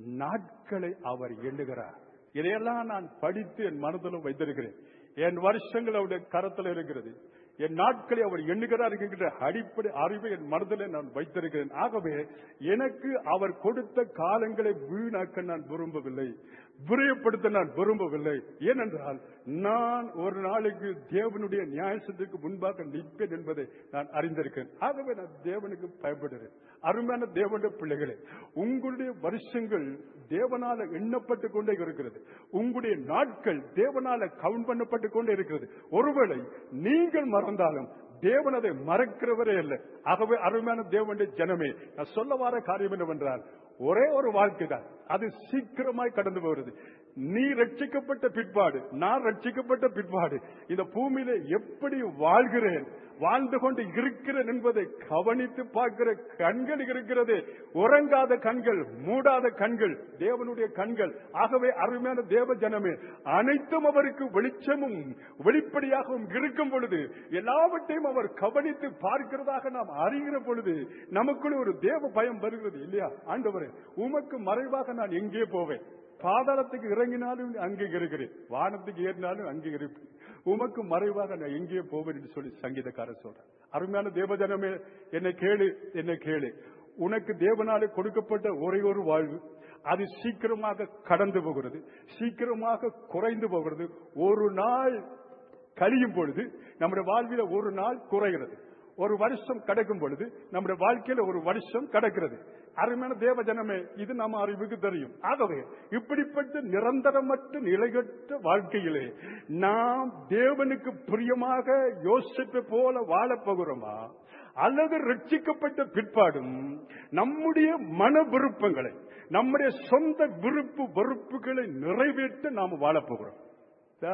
நாட்களை அவர் எண்ணுகிறார் இதையெல்லாம் நான் படித்து என் மனதிலும் வைத்திருக்கிறேன் என் வருஷங்கள் அவருடைய கரத்தில் இருக்கிறது என் நாட்களை அவர் எண்ணுகிறார் என்கின்ற அடிப்படை அறிவை என் மனதிலே நான் வைத்திருக்கிறேன் ஆகவே எனக்கு அவர் கொடுத்த காலங்களை வீணாக்க நான் விரும்பவில்லை விரயப்படுத்த நான் விரும்பவில்லை ஏனென்றால் நான் ஒரு நாளைக்கு தேவனுடைய நியாயசத்துக்கு முன்பாக நிற்பேன் என்பதை நான் அறிந்திருக்கேன் ஆகவே நான் தேவனுக்கு பயப்படுகிறேன் அருமையான தேவனுடைய பிள்ளைகளே உங்களுடைய வருஷங்கள் தேவனால எண்ணப்பட்டு கொண்டே இருக்கிறது உங்களுடைய நாட்கள் தேவனால கவுண்ட் பண்ணப்பட்டு கொண்டே இருக்கிறது ஒருவேளை நீங்கள் மறந்தாலும் தேவன் அதை மறக்கிறவரே இல்லை ஆகவே அருமையான தேவனுடைய ஜனமே நான் சொல்ல வர காரியம் என்னவென்றால் ஒரே ஒரு வாழ்க்கை தான் அது சீக்கிரமாய் கடந்து போகிறது நீ ரட்சிக்கப்பட்ட பிற்பாடு நான் ரட்சிக்கப்பட்ட பிற்பாடு இந்த பூமியில எப்படி வாழ்கிறேன் வாழ்ந்து கொண்டு இருக்கிறேன் என்பதை கவனித்து பார்க்கிற கண்கள் இருக்கிறது உறங்காத கண்கள் மூடாத கண்கள் தேவனுடைய கண்கள் ஆகவே அருமையான தேவ ஜனமே அனைத்தும் அவருக்கு வெளிச்சமும் வெளிப்படையாகவும் இருக்கும் பொழுது எல்லாவற்றையும் அவர் கவனித்து பார்க்கிறதாக நாம் அறிகிற பொழுது நமக்குள்ள ஒரு தேவ பயம் வருகிறது இல்லையா ஆண்டவரே உமக்கு மறைவாக நான் எங்கே போவேன் பாதாளத்துக்கு இறங்கினாலும் அங்கே இருக்கிறேன் வானத்துக்கு ஏறினாலும் அங்கே இருப்பேன் உமக்கு மறைவாக நான் எங்கே போவேன் என்று சொல்லி சங்கீதக்காரர் சொல்றேன் அருமையான தேவஜனமே என்னை கேளு என்னை கேளு உனக்கு தேவனாலே கொடுக்கப்பட்ட ஒரே ஒரு வாழ்வு அது சீக்கிரமாக கடந்து போகிறது சீக்கிரமாக குறைந்து போகிறது ஒரு நாள் கழியும் பொழுது நம்முடைய வாழ்வில ஒரு நாள் குறைகிறது ஒரு வருஷம் கடக்கும் பொழுது நம்முடைய வாழ்க்கையில ஒரு வருஷம் கடக்கிறது அருமையான தேவ ஜனமே இது நம்ம அறிவுக்கு தெரியும் ஆகவே இப்படிப்பட்ட நிரந்தரமற்ற நிலைகட்ட வாழ்க்கையிலே நாம் தேவனுக்கு பிரியமாக யோசிப்பை போல வாழப் போகிறோமா அல்லது ரட்சிக்கப்பட்ட பிற்பாடும் நம்முடைய மன விருப்பங்களை நம்முடைய சொந்த விருப்பு வெறுப்புகளை நிறைவேற்ற நாம் வாழப் போகிறோம் தா,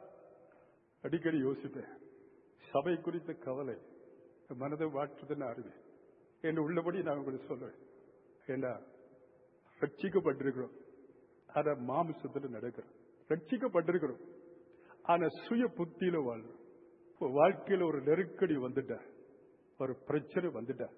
அடிக்கடி யோசிப்பேன் சபை குறித்த கவலை என் மனதை வாட்டுறதுன்னு அறிவேன் என்று உள்ளபடி நான் உங்களுக்கு சொல்லுவேன் ஏண்டா ரட்சிக்கப்பட்டிருக்கிறோம் அத மாமிசத்துல நடக்கிறோம் ரட்சிக்கப்பட்டிருக்கிறோம் ஆனா சுய புத்தியில வாழ்றோம் இப்ப வாழ்க்கையில ஒரு நெருக்கடி வந்துட்டா ஒரு பிரச்சனை வந்துட்டா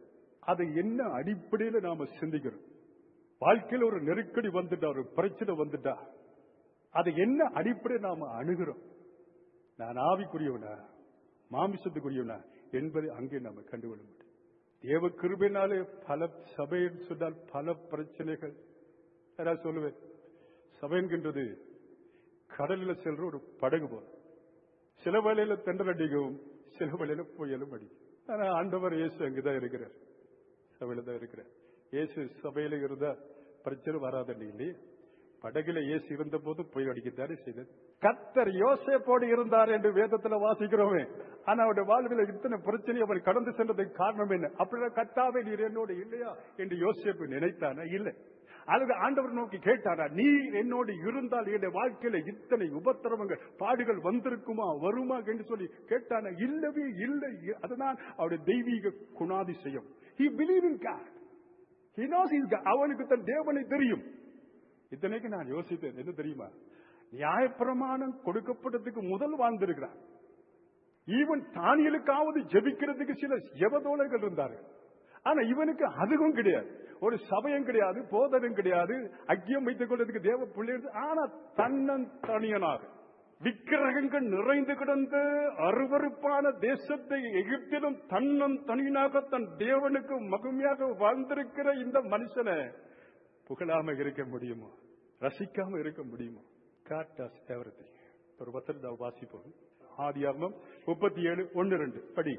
அது என்ன அடிப்படையில நாம சிந்திக்கிறோம் வாழ்க்கையில் ஒரு நெருக்கடி வந்துட்டா ஒரு பிரச்சனை வந்துட்டா அது என்ன அடிப்படையில் நாம அணுகிறோம் நான் ஆவிக்குரியவனா மாமிசத்துக்குரியவனா என்பதை அங்கே நாம கண்டுகொள்ள முடியும் தேவ கிருபையினாலே பல சபைன்னு சொன்னால் பல பிரச்சனைகள் யாராவது சொல்லுவேன் சபை என்கின்றது கடலில் செல்ற ஒரு படகு போல சில வேளையில தென்றல் அடிக்கும் சில வேளையில புயலும் அடிக்கும் ஆனா ஆண்டவர் இயேசு அங்குதான் இருக்கிறார் சபையில தான் இருக்கிறார் இயேசு சபையில இருந்தா பிரச்சனை வராத இல்லையே படகுல இயேசு இருந்த போது புயல் அடிக்கத்தானே செய்தது கத்தர் யோசேப்போடு இருந்தார் என்று வேதத்துல வாசிக்கிறோமே ஆனா அவருடைய வாழ்வில் இத்தனை பிரச்சனை அவர் கடந்து சென்றதுக்கு காரணம் என்ன அப்படின்னா கத்தாவே நீர் என்னோடு இல்லையா என்று யோசேப்பு நினைத்தானா இல்லை அல்லது ஆண்டவர் நோக்கி கேட்டாரா நீ என்னோடு இருந்தால் என்னுடைய வாழ்க்கையில இத்தனை உபத்திரவங்கள் பாடுகள் வந்திருக்குமா வருமா என்று சொல்லி கேட்டானா இல்லவே இல்லை அதுதான் அவருடைய தெய்வீக குணாதிசயம் he believe in God he knows his God அவனுக்கு தன் தேவனை தெரியும் இத்தனைக்கு நான் யோசித்தேன் என்ன தெரியுமா நியாயப்பிரமாணம் கொடுக்கப்பட்டதுக்கு முதல் வாழ்ந்திருக்கிறான் ஈவன் தானியலுக்காவது ஜெபிக்கிறதுக்கு சில ஜெபதோழர்கள் இருந்தார்கள் ஆனா இவனுக்கு அதுவும் கிடையாது ஒரு சபையும் கிடையாது போதனும் கிடையாது ஐக்கியம் வைத்துக் கொள்வதற்கு தேவ பிள்ளைகள் ஆனா தன்னன் தனியனாக விக்கிரகங்கள் நிறைந்து கிடந்த அருவருப்பான தேசத்தை எகிப்திலும் தன்னன் தனியனாக தன் தேவனுக்கு மகிமையாக வாழ்ந்திருக்கிற இந்த மனுஷனை புகழாம இருக்க முடியுமோ ரசிக்காம இருக்க முடியுமோ காட்டாஸ் எவரதி ஒரு வசனம் வாசிப்போம் ஆதியாகமம் முப்பத்தி ஏழு ஒன்னு ரெண்டு படி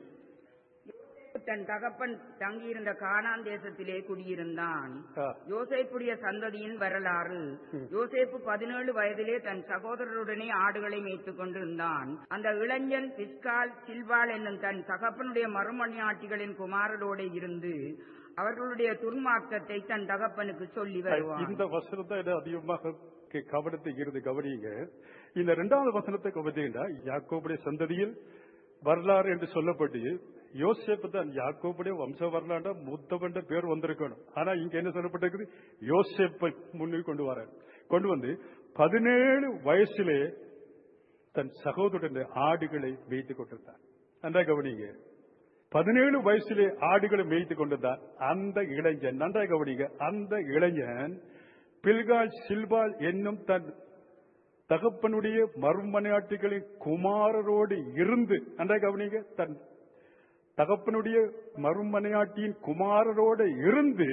தன் தகப்பன் தங்கியிருந்த கானான் தேசத்திலே குடியிருந்தான் ஆ. யோசேப்புடைய சந்ததியின் வரலாறு யோசேப்பு பதினேழு வயதிலே தன் சகோதரருடனே ஆடுகளை மேய்த்துக் கொண்டிருந்தான் அந்த இளைஞன் பிஸ்கால் சில்வால் என்னும் தன் தகப்பனுடைய மறுமணியாட்டிகளின் குமாரரோடு இருந்து அவர்களுடைய துர்மார்க்கத்தை தன் தகப்பனுக்கு சொல்லி வருவான் இந்த வசனத்தை என்ன அதிகமாக கே- கவனத்தை இருந்து கவனிங்க இந்த இரண்டாவது வசனத்தை கவனித்தீங்கன்னா யாக்கோபுடைய சந்ததியில் வரலாறு என்று சொல்லப்பட்டு யோசேப்பு தான் யாக்கோபுடைய வம்ச வரலாறு மூத்தவன்ற பேர் வந்திருக்கணும் ஆனா இங்க என்ன சொல்லப்பட்டிருக்குது யோசேப்பை முன்னில் கொண்டு வர கொண்டு வந்து பதினேழு வயசிலே தன் சகோதரனுடைய ஆடுகளை மேய்த்துக் கொண்டிருந்தார் நன்றா கவனிங்க பதினேழு வயசிலே ஆடுகளை மேய்த்துக் கொண்டிருந்தார் அந்த இளைஞன் நன்றாக கவனிங்க அந்த இளைஞன் பில்கால் சில்பால் என்னும் தன் தகப்பனுடைய மர்மனையாட்டிகளின் குமாரரோடு இருந்து நன்றாக கவனிங்க தன் தகப்பனுடைய மறுமனையாட்டியின் குமாரரோடு இருந்து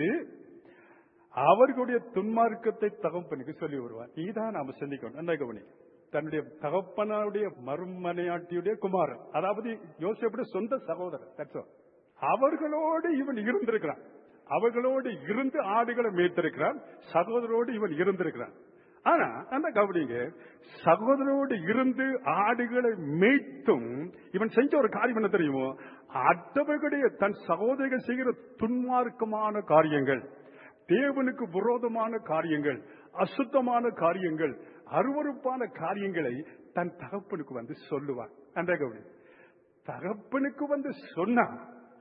அவர்களுடைய துன்மார்க்கத்தை தகப்பனுக்கு சொல்லி வருவார் இதுதான் நாம சிந்திக்கணும் நன்றாக கவனிங்க தன்னுடைய தகப்பனுடைய மறுமனையாட்டியுடைய குமாரன் அதாவது யோசிப்புடைய சொந்த சகோதரர் that's all. அவர்களோடு இவன் இருந்திருக்கிறான் அவர்களோடு இருந்து ஆடுகளை மேய்த்திருக்கிறான் சகோதரோடு இவன் இருந்திருக்கிறான் ஆனா அந்த கவனிங்க சகோதரோடு இருந்து ஆடுகளை மேய்த்தும் இவன் செஞ்ச ஒரு காரியம் என்ன தெரியுமோ அட்டவர்களுடைய தன் சகோதரிகள் செய்கிற துன்மார்க்கமான காரியங்கள் தேவனுக்கு விரோதமான காரியங்கள் அசுத்தமான காரியங்கள் அருவருப்பான காரியங்களை தன் தகப்பனுக்கு வந்து சொல்லுவான் அந்த கவனி தகப்பனுக்கு வந்து சொன்னான்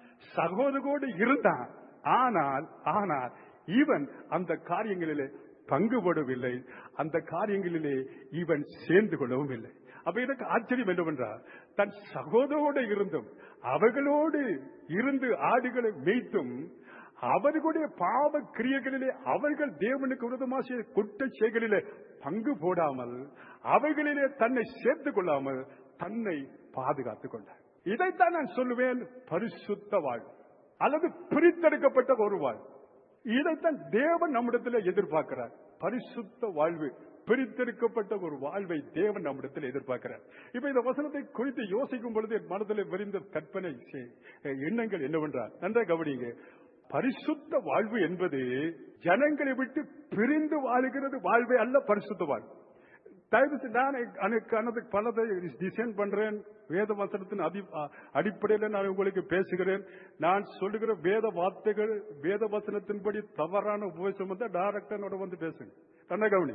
சகோதரோடு இருந்தான் ஆனால் ஆனால் இவன் அந்த காரியங்களிலே பங்குபடவில்லை அந்த காரியங்களிலே இவன் சேர்ந்து கொள்ளவும் இல்லை அப்ப எனக்கு ஆச்சரியம் என்னவென்றால் தன் சகோதரோடு இருந்தும் அவர்களோடு இருந்து ஆடுகளை மேய்த்தும் அவர்களுடைய பாவ கிரியைகளிலே அவர்கள் தேவனுக்கு விரோதமாக செய்த குற்ற செயல்களிலே பங்கு போடாமல் அவைகளிலே தன்னை சேர்த்துக் கொள்ளாமல் தன்னை பாதுகாத்துக் கொண்டார் இதைத்தான் நான் சொல்லுவேன் பரிசுத்த வாழ்வு அல்லது பிரித்தெடுக்கப்பட்ட ஒரு வாழ்வு இதைத்தான் தேவன் நம்மிடத்தில் எதிர்பார்க்கிறார் பரிசுத்த வாழ்வு பிரித்தெடுக்கப்பட்ட ஒரு வாழ்வை தேவன் நம்மிடத்தில் எதிர்பார்க்கிறார் இப்ப இந்த வசனத்தை குறித்து யோசிக்கும் பொழுது என் மனதில் விரிந்த கற்பனை செ- எண்ணங்கள் என்னவென்றால் நன்றாக கவனிங்க பரிசுத்த வாழ்வு என்பது ஜனங்களை விட்டு பிரிந்து வாழுகிறது வாழ்வே அல்ல பரிசுத்த வாழ்வு தயவு செய்து நான் எனக்கு பலதை டிசைன் பண்றேன் வேத வசனத்தின் அடி அடிப்படையில் நான் உங்களுக்கு பேசுகிறேன் நான் சொல்லுகிற வேத வார்த்தைகள் வேத வசனத்தின்படி தவறான உபதேசம் வந்து டைரக்டனோட வந்து பேசுங்க தன்னை கவனி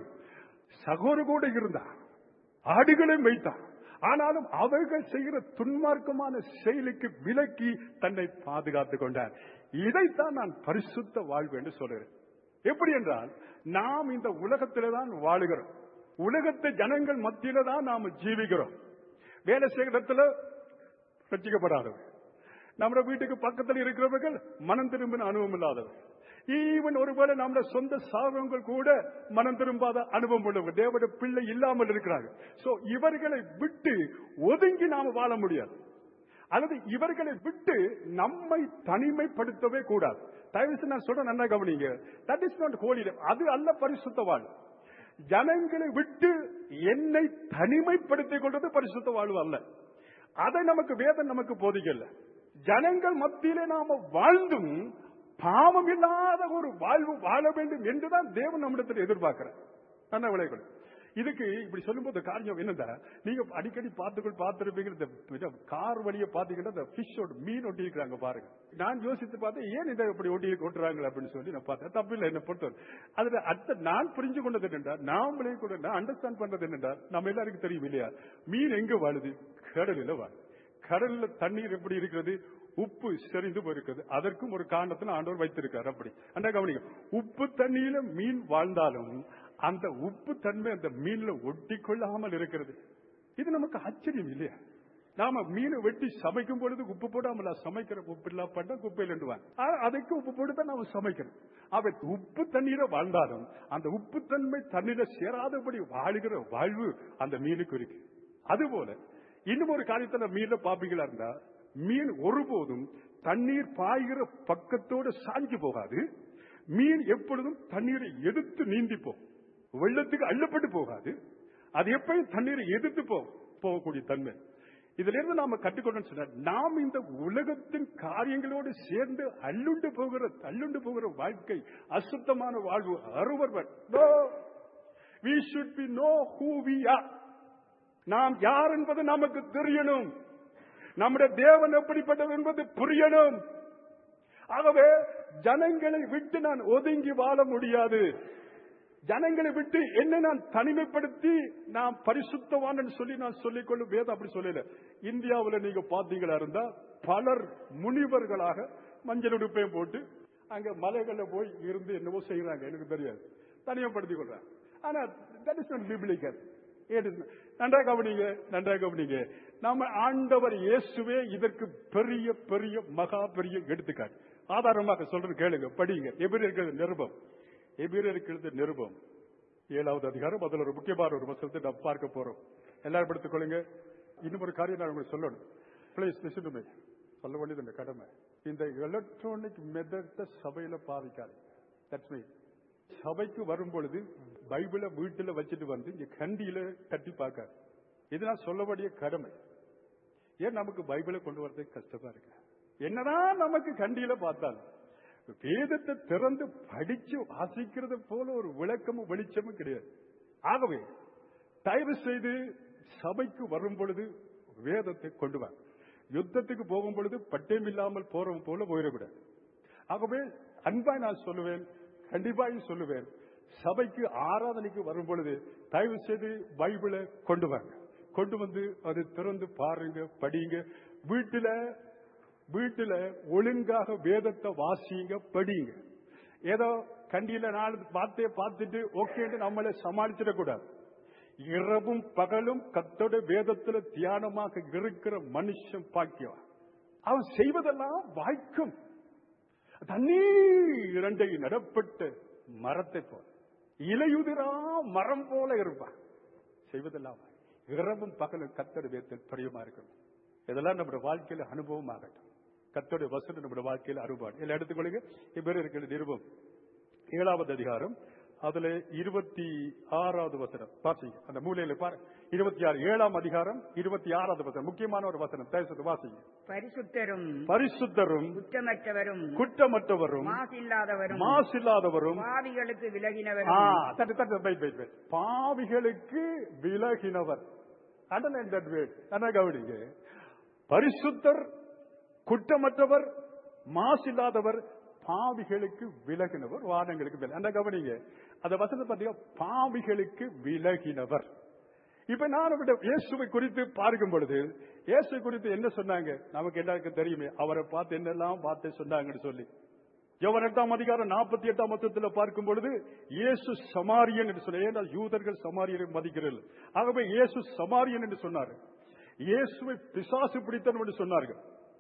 சகோதர கூட இருந்தா ஆடுகளை வைத்தான் ஆனாலும் அவர்கள் செய்கிற துன்மார்க்கமான செயலுக்கு விலக்கி தன்னை பாதுகாத்துக் கொண்டார் இதைத்தான் நான் பரிசுத்த வாழ்வு என்று சொல்கிறேன் எப்படி என்றால் நாம் இந்த உலகத்திலே தான் வாழுகிறோம் உலகத்தை ஜனங்கள் மத்தியில தான் நாம ஜீவிக்கிறோம் வேலை செய்கிற இடத்துல ரட்சிக்கப்படாதவங்க நம்ம வீட்டுக்கு பக்கத்தில் இருக்கிறவர்கள் மனம் திரும்பின அனுபவம் இல்லாதவர் ஈவன் ஒருவேளை நம்முடைய சொந்த சாதகங்கள் கூட மனம் திரும்பாத அனுபவம் உள்ளவங்க தேவட பிள்ளை இல்லாமல் இருக்கிறாங்க சோ இவர்களை விட்டு ஒதுங்கி நாம வாழ முடியாது அல்லது இவர்களை விட்டு நம்மை தனிமைப்படுத்தவே கூடாது தயவு செய்து நான் சொல்ற நல்லா கவனிங்க தட் இஸ் நாட் ஹோலி அது அல்ல பரிசுத்த வாழ்வு ஜனங்களை விட்டு என்னை தனிமைப்படுத்திக் கொள்வது பரிசுத்த வாழ்வு அல்ல அதை நமக்கு வேதம் நமக்கு போதிக்கல ஜனங்கள் மத்தியிலே நாம வாழ்ந்தும் பாவம் இல்லாத ஒரு வாழ்வு வாழ வேண்டும் என்றுதான் தேவன் நம்மிடத்தில் எதிர்பார்க்கிறார் என்ன விளைவுகள் இதுக்கு இப்படி சொல்லும்போது காரியம் என்னதா நீங்க அடிக்கடி பார்த்துக்கள் பார்த்திருப்பீங்க இந்த இந்த கார் வழியை பாத்தீங்கன்னா இந்த ஃபிஷ்ஷோட மீன் ஒட்டி இருக்கிறாங்க பாருங்க நான் யோசித்து பார்த்தேன் ஏன் இதை இப்படி ஒட்டி ஒட்டுறாங்க அப்படின்னு சொல்லி நான் பார்த்தேன் தப்பில்லை என்ன பொறுத்தவரை அதுல அடுத்த நான் புரிஞ்சு கொண்டது என்னென்றால் நாம் விளைய கூட நான் அண்டர்ஸ்டாண்ட் பண்றது என்னென்றால் நம்ம எல்லாருக்கும் தெரியும் இல்லையா மீன் எங்க வாழுது கடலில் வாழுது கடல்ல தண்ணீர் எப்படி இருக்கிறது உப்பு செறிந்து போயிருக்கிறது அதற்கும் ஒரு காரணத்தில் ஆண்டவர் வைத்திருக்கார் அப்படி அந்த கவனிங்க உப்பு தண்ணியில மீன் வாழ்ந்தாலும் அந்த உப்பு தன்மை அந்த மீன்ல ஒட்டி கொள்ளாமல் இருக்கிறது இது நமக்கு ஆச்சரியம் இல்லையா நாம மீனை வெட்டி சமைக்கும் பொழுது உப்பு போடாமல சமைக்கிற உப்பு இல்லா பண்ண குப்பையில் இண்டுவாங்க அதுக்கு உப்பு போட்டு தான் நாம சமைக்கிறோம் அவை உப்பு தண்ணீரை வாழ்ந்தாலும் அந்த உப்பு தன்மை தண்ணீரை சேராதபடி வாழுகிற வாழ்வு அந்த மீனுக்கு இருக்கு அதுபோல இன்னும் ஒரு காரியத்துல மீன்ல பாப்பீங்களா இருந்தா மீன் ஒருபோதும் தண்ணீர் பாய்கிற பக்கத்தோடு சாஞ்சு போகாது மீன் எப்பொழுதும் தண்ணீரை எதிர்த்து நீந்தி போகும் வெள்ளத்துக்கு அள்ளப்பட்டு போகாது அது எப்பயும் தண்ணீரை எதிர்த்து போ போகக்கூடிய தன்மை இதுல இருந்து நாம கற்றுக்கொள்ளணும் சொன்னா நாம் இந்த உலகத்தின் காரியங்களோடு சேர்ந்து அள்ளுண்டு போகிற தள்ளுண்டு போகிற வாழ்க்கை அசுத்தமான வாழ்வு அறுவர் we should be know who we are நாம் யார் என்பது நமக்கு தெரியணும் நம்முடைய தேவன் எப்படிப்பட்டது என்பது புரியணும் ஆகவே ஜனங்களை விட்டு நான் ஒதுங்கி வாழ முடியாது ஜனங்களை விட்டு என்ன நான் தனிமைப்படுத்தி நான் பரிசுத்தவான் சொல்லி நான் சொல்லிக் கொள்ளும் வேதம் அப்படி சொல்லல இந்தியாவில் நீங்க பாத்தீங்களா இருந்தா பலர் முனிவர்களாக மஞ்சள் உடுப்பையும் போட்டு அங்க மலைகள்ல போய் இருந்து என்னவோ செய்யறாங்க எனக்கு தெரியாது தனிமைப்படுத்திக் கொள்றாங்க ஆனா தட் இஸ் நாட் பிப்ளிக்கல் நன்றாக கவனிங்க நன்றாக கவனிங்க நாம ஆண்டவர் இயேசுவே இதற்கு பெரிய பெரிய மகா பெரிய எடுத்துக்காட்டு ஆதாரமாக சொல்றது கேளுங்க படிங்க எபிரியர்கள் நிருபம் எபிரியர்கள் நிருபம் ஏழாவது அதிகாரம் அதில் ஒரு முக்கியமான ஒரு வசனத்தை நாம் பார்க்க போறோம் எல்லாரும் எடுத்துக் கொள்ளுங்க இன்னும் ஒரு காரியம் நான் உங்களுக்கு சொல்லணும் பிளீஸ் லிசன் சொல்ல வேண்டியது இந்த கடமை இந்த எலக்ட்ரானிக் மெத்தட சபையில பாதிக்காது தட்ஸ் மீ சபைக்கு வரும் பொழுது பைபிளை வீட்டுல வச்சுட்டு வந்து இங்க கண்டியில கட்டி பார்க்காது இது நான் சொல்லக்கூடிய கடமை ஏன் நமக்கு பைபிளை கொண்டு வரது கஷ்டமா இருக்கு என்னதான் நமக்கு கண்டியில பார்த்தாலும் வேதத்தை திறந்து படிச்சு வாசிக்கிறது போல ஒரு விளக்கமும் வெளிச்சமும் கிடையாது ஆகவே தயவு செய்து சபைக்கு வரும் பொழுது வேதத்தை கொண்டு வா யுத்தத்துக்கு போகும் பொழுது பட்டயம் இல்லாமல் போறவன் போல போயிடக்கூடாது ஆகவே அன்பா நான் சொல்லுவேன் கண்டிப்பாக சொல்லுவேன் சபைக்கு ஆராதனைக்கு வரும் பொழுது தயவு செய்து பைபிளை கொண்டு வாங்க கொண்டு வந்து அது திறந்து பாருங்க படிங்க வீட்டுல வீட்டுல ஒழுங்காக வேதத்தை வாசிங்க படிங்க ஏதோ கண்டியில நாலு வார்த்தையை பார்த்துட்டு ஓகேன்னு நம்மளை சமாளிச்சிடக்கூடாது இரவும் பகலும் கத்தோட வேதத்துல தியானமாக இருக்கிற மனுஷன் பாக்கியம் அவன் செய்வதெல்லாம் வாய்க்கும் தண்ணீர் இரண்டை நடப்பட்ட மரத்தை போல இலையுதிரா மரம் போல இருப்பான் செய்வதெல்லாம் இரவும் பகலும் கத்தோட வேதத்தில் பிரியமா இருக்கணும் இதெல்லாம் நம்முடைய வாழ்க்கையில அனுபவமாகட்டும் கத்தோட வசனம் நம்முடைய வாழ்க்கையில் அனுபவம் எல்லாம் எடுத்துக்கொள்ளுங்க இவ்வேறு இருக்கிற நிருபம் ஏழாவது அதிகாரம் அதுல இருபத்தி ஆறாவது வசனம் வாசிங்க அந்த மூலையில பாரு இருபத்தி ஆறு ஏழாம் அதிகாரம் இருபத்தி ஆறாவது வசனம் முக்கியமான ஒரு வசனம் தயவுசெய்து வாசிங்க பரிசுத்தரும் பரிசுத்தரும் குற்றமற்றவரும் குற்றமற்றவரும் மாசில்லாதவரும் மாசில்லாதவரும் பாவிகளுக்கு ஆ, விலகினவரும் தட்டு, தட்டு, wait, wait, wait. பாவிகளுக்கு விலகினவர் அண்டர்லைன் தட் வேர்ட் என்ன கவனிங்க பரிசுத்தர் குற்றமற்றவர் மாசில்லாதவர் பாவிகளுக்கு விலகினவர் வாதங்களுக்கு வில அந்த கவனிங்க அந்த வசனத்தை பார்த்தீங்கன்னா பாவிகளுக்கு விலகினவர் இப்ப நான் அவருடைய இயேசுவை குறித்து பார்க்கும் பொழுது இயேசு குறித்து என்ன சொன்னாங்க நமக்கு எல்லாருக்கும் தெரியுமே அவரை பார்த்து என்னெல்லாம் பார்த்து சொன்னாங்கன்னு சொல்லி யோவான் எட்டாம் அதிகாரம் நாற்பத்தி எட்டாம் மொத்தத்தில் பார்க்கும் பொழுது இயேசு சமாரியன் என்று சொல்ல ஏன்னா யூதர்கள் சமாரியனை மதிக்கிறது ஆகவே இயேசு சமாரியன் என்று சொன்னார் இயேசுவை பிசாசு பிடித்தன் என்று சொன்னார்கள்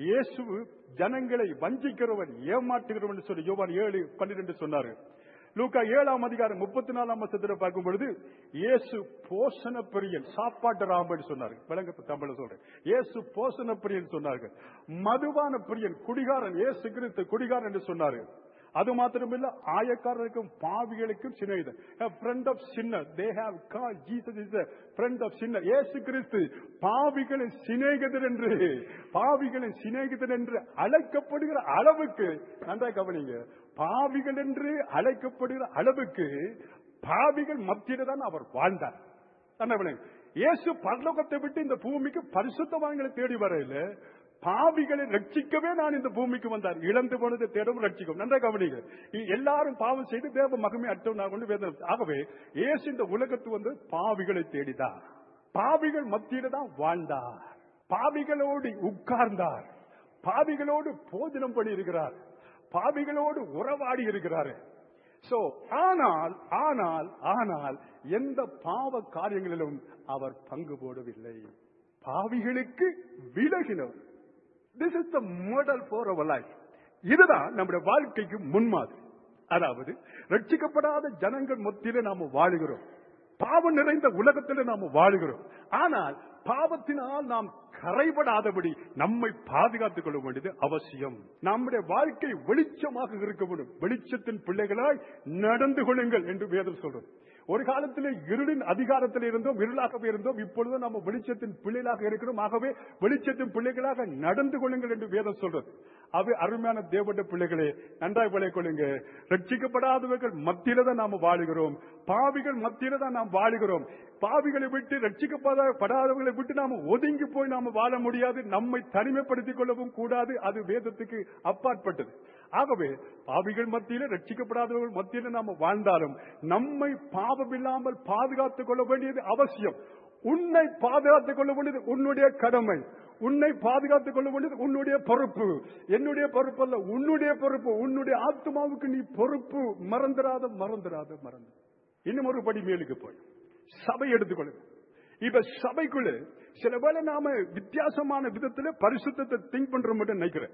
இயேசு ஜனங்களை வஞ்சிக்கிறவன் ஏமாற்றுகிறவன் சொல்லி யோவான் ஏழு பன்னிரெண்டு சொன்னாரு லூக்கா ஏழாம் அதிகாரம் முப்பத்தி நாலாம் வருஷத்துல பார்க்கும் பொழுது இயேசு போஷண பிரியன் சாப்பாட்டு ராமன் சொன்னாரு விளங்க தமிழ சொல்றேன் இயேசு போஷண பிரியன் சொன்னார்கள் மதுவான பிரியன் குடிகாரன் இயேசு கிறிஸ்து குடிகாரன் என்று சொன்னாரு அது மாத்திரமில்ல ஆயக்காரருக்கும் பாவிகளுக்கும் சிநேகிதன் friend of sinner they have call Jesus is friend of sinner இயேசு கிறிஸ்து பாவிகளின் சிநேகிதர் என்று பாவிகளின் சிநேகிதர் என்று அழைக்கப்படுகிற அளவுக்கு நன்றா கவனிங்க பாவிகள் என்று அழைக்கப்படுகிற அளவுக்கு பாவிகள் மத்தியில தான் அவர் வாழ்ந்தார் என்ன பண்ணுங்க? இயேசு பரலோகத்தை விட்டு இந்த பூமிக்கு பரிசுத்தவான்களை தேடி வரையில பாவிகளை ரட்சிக்கவே நான் இந்த பூமிக்கு வந்தார் இழந்து போனதை தேடவும் ரட்சிக்கும் நன்றா கவனிங்க இ- எல்லாரும் பாவம் செய்து தேவ மகிமை அற்றவனாக கொண்டு வேதனை ஆகவே இயேசு இந்த உலகத்து வந்து பாவிகளை தேடிதார் பாவிகள் மத்தியில தான் வாழ்ந்தார் பாவிகளோடு உட்கார்ந்தார் பாவிகளோடு போஜனம் பண்ணி இருக்கிறார் பாவிகளோடு உறவாடி இருக்கிறார் சோ ஆனால் ஆனால் ஆனால் எந்த பாவ காரியங்களிலும் அவர் பங்கு போடவில்லை பாவிகளுக்கு விலகினவர் this is the model for our life இதுதான் நம்முடைய வாழ்க்கைக்கு முன்மாதிரி அதாவது ரட்சிக்கப்படாத ஜனங்கள் மத்தியிலே நாம வாழுகிறோம் பாவம் நிறைந்த உலகத்தில் நாம வாழுகிறோம் ஆனால் பாவத்தினால் நாம் கரைபடாதபடி நம்மை பாதுகாத்துக் கொள்ள வேண்டியது அவசியம் நம்முடைய வாழ்க்கை வெளிச்சமாக இருக்க வேண்டும் வெளிச்சத்தின் பிள்ளைகளாய் நடந்து கொள்ளுங்கள் என்று வேதம் சொல்றது ஒரு காலத்திலே இருளின் அதிகாரத்தில் இருந்தோம் இருளாகவே இருந்தோம் இப்பொழுது நம்ம வெளிச்சத்தின் பிள்ளைகளாக இருக்கிறோம் ஆகவே வெளிச்சத்தின் பிள்ளைகளாக நடந்து கொள்ளுங்கள் என்று வேதம் சொல்றது அவை அருமையான தேவட்ட பிள்ளைகளே நன்றாய் விளை கொள்ளுங்க ரட்சிக்கப்படாதவர்கள் மத்தியில தான் நாம வாழுகிறோம் பாவிகள் மத்தியில தான் நாம் வாழுகிறோம் பாவிகளை விட்டு ரட்சிக்கப்படாதவர்களை விட்டு நாம ஒதுங்கி போய் நாம வாழ முடியாது நம்மை தனிமைப்படுத்திக் கொள்ளவும் கூடாது அது வேதத்துக்கு அப்பாற்பட்டது ஆகவே பாவிகள் மத்தியில ரட்சிக்கப்படாதவர்கள் மத்தியில நாம வாழ்ந்தாலும் நம்மை பாவமில்லாமல் பாதுகாத்துக் கொள்ள வேண்டியது அவசியம் உன்னை பாதுகாத்துக் கொள்ள வேண்டியது உன்னுடைய கடமை உன்னை பாதுகாத்துக் கொள்ள வேண்டியது உன்னுடைய பொறுப்பு என்னுடைய பொறுப்பு அல்ல உன்னுடைய பொறுப்பு உன்னுடைய ஆத்மாவுக்கு நீ பொறுப்பு மறந்துடாத மறந்துடாத மறந்து இன்னும் ஒரு படி மேலுக்கு போய் சபை எடுத்துக்கொள்ளுங்க இப்ப சபைக்குள்ள சில வேளை நாம வித்தியாசமான விதத்துல பரிசுத்தத்தை திங்க் பண்ற மட்டும் நினைக்கிறேன்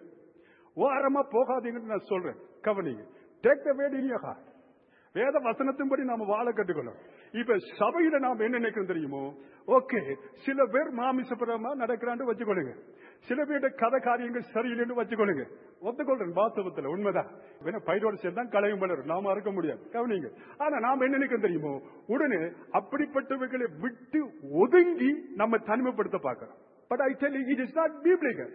ஓரமா போகாதீங்கன்னு நான் சொல்றேன் கவனிங்க take the word in your வேத வசனத்தின்படி நாம வாழ கட்டுக்கணும் இப்ப சபையில நாம என்ன நினைக்கிறோம் தெரியுமோ ஓகே சில பேர் மாமிசபுரமா நடக்கிறான்னு வச்சுக்கொள்ளுங்க சில பேருடைய கதை காரியங்கள் சரியில்லைன்னு வச்சுக்கொள்ளுங்க ஒத்துக்கொள்றேன் வாஸ்தவத்துல உண்மைதான் வேணா பயிரோடு சேர்ந்தா கலையும் வளரும் நாம இருக்க முடியாது கவனிங்க ஆனா நாம என்ன நினைக்கிறோம் தெரியுமோ உடனே அப்படிப்பட்டவர்களை விட்டு ஒதுங்கி நம்ம தனிமைப்படுத்த பார்க்கிறோம் but I tell it is not biblical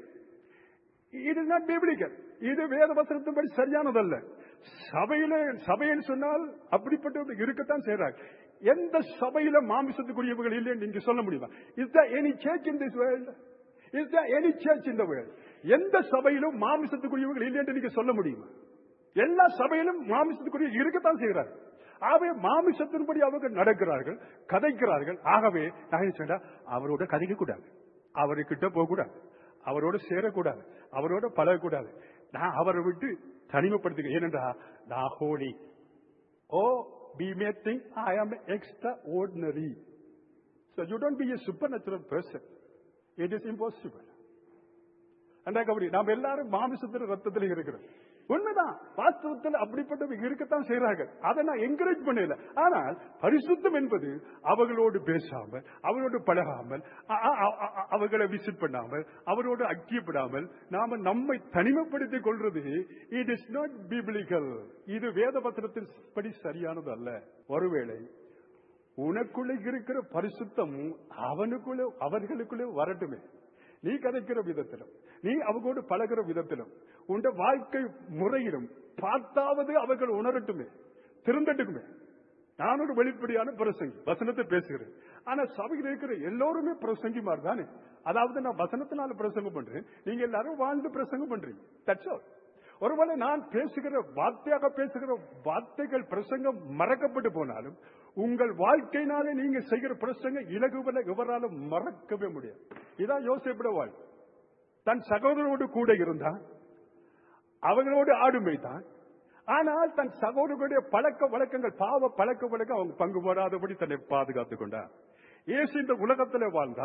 இது நாட் பிப்ளிக்கல் இது வேத வசனத்தின்படி சரியானதல்ல சபையில சபைன்னு சொன்னால் அப்படிப்பட்ட இருக்கத்தான் செய்றாங்க எந்த சபையில மாமிசத்துக்குரியவர்கள் இல்லைன்னு நீங்க சொல்ல முடியுமா is the any church in this world is the any church in the world எந்த சபையிலும் மாமிசத்துக்குரியவர்கள் இல்லைன்னு நீங்க சொல்ல முடியுமா எல்லா சபையிலும் மாமிசத்துக்குரிய இருக்கத்தான் செய்கிறார்கள் ஆகவே மாமிசத்தின்படி அவர்கள் நடக்கிறார்கள் கதைக்கிறார்கள் ஆகவே நான் என்ன சொன்னா அவரோட கதைக்க கூடாது அவர்கிட்ட போக கூடாது அவரோட சேரக்கூடாது அவரோட பழகக்கூடாது நான் அவரை விட்டு தனிமைப்படுத்துங்க ஏனென்றா நான் holy oh be may think I am extraordinary so you don't be a supernatural person it is impossible அண்டா கபடி நாம் எல்லாரும் மாமிசத்தில் ரத்தத்தில் இருக்கிறோம் உண்மைதான் வாஸ்தவத்தில் அப்படிப்பட்டவங்க இருக்கத்தான் செய்கிறார்கள் அதை நான் என்கரேஜ் பண்ணல ஆனால் பரிசுத்தம் என்பது அவர்களோடு பேசாமல் அவரோடு பழகாமல் அ- அ- அ- அ- அவர்களை விசிட் பண்ணாமல் அவரோடு ஐக்கியப்படாமல் நாம நம்மை தனிமைப்படுத்திக் கொள்றது இட் இஸ் நாட் பிபிளிக்கல் இது வேத பத்திரத்தின் படி சரியானது அல்ல ஒருவேளை உனக்குள்ள இருக்கிற பரிசுத்தம் அவனுக்குள்ள அவர்களுக்குள்ளே வரட்டுமே நீ கதைக்கிற விதத்திலும் நீ அவங்களோடு பழகிற விதத்திலும் உண்ட வாழ்க்கை முறையிலும் பார்த்தாவது அவர்கள் உணரட்டுமே திருந்தட்டுக்குமே நான் ஒரு வெளிப்படையான பிரசங்கி வசனத்தை பேசுகிறேன் ஆனா சபையில் இருக்கிற எல்லோருமே பிரசங்கி மாதிரி தானே அதாவது நான் வசனத்தினால பிரசங்கம் பண்றேன் நீங்க எல்லாரும் வாழ்ந்து பிரசங்கம் பண்றீங்க தட்ஸ் ஆல் ஒருவேளை நான் பேசுகிற வார்த்தையாக பேசுகிற வார்த்தைகள் பிரசங்கம் மறக்கப்பட்டு போனாலும் உங்கள் வாழ்க்கையினாலே நீங்க செய்கிற பிரசங்கம் இலகுவல எவராலும் மறக்கவே முடியாது இதான் யோசிப்பிட வாழ் தன் சகோதரோடு கூட இருந்தான் அவங்களோடு ஆடுமை தான் ஆனால் தன் சகோதரர்களுடைய பழக்க வழக்கங்கள் பாவ பழக்க வழக்கம் அவங்க பங்கு போடாதபடி தன்னை பாதுகாத்துக் கொண்டார் இயேசு இந்த உலகத்திலே வாழ்ந்தார்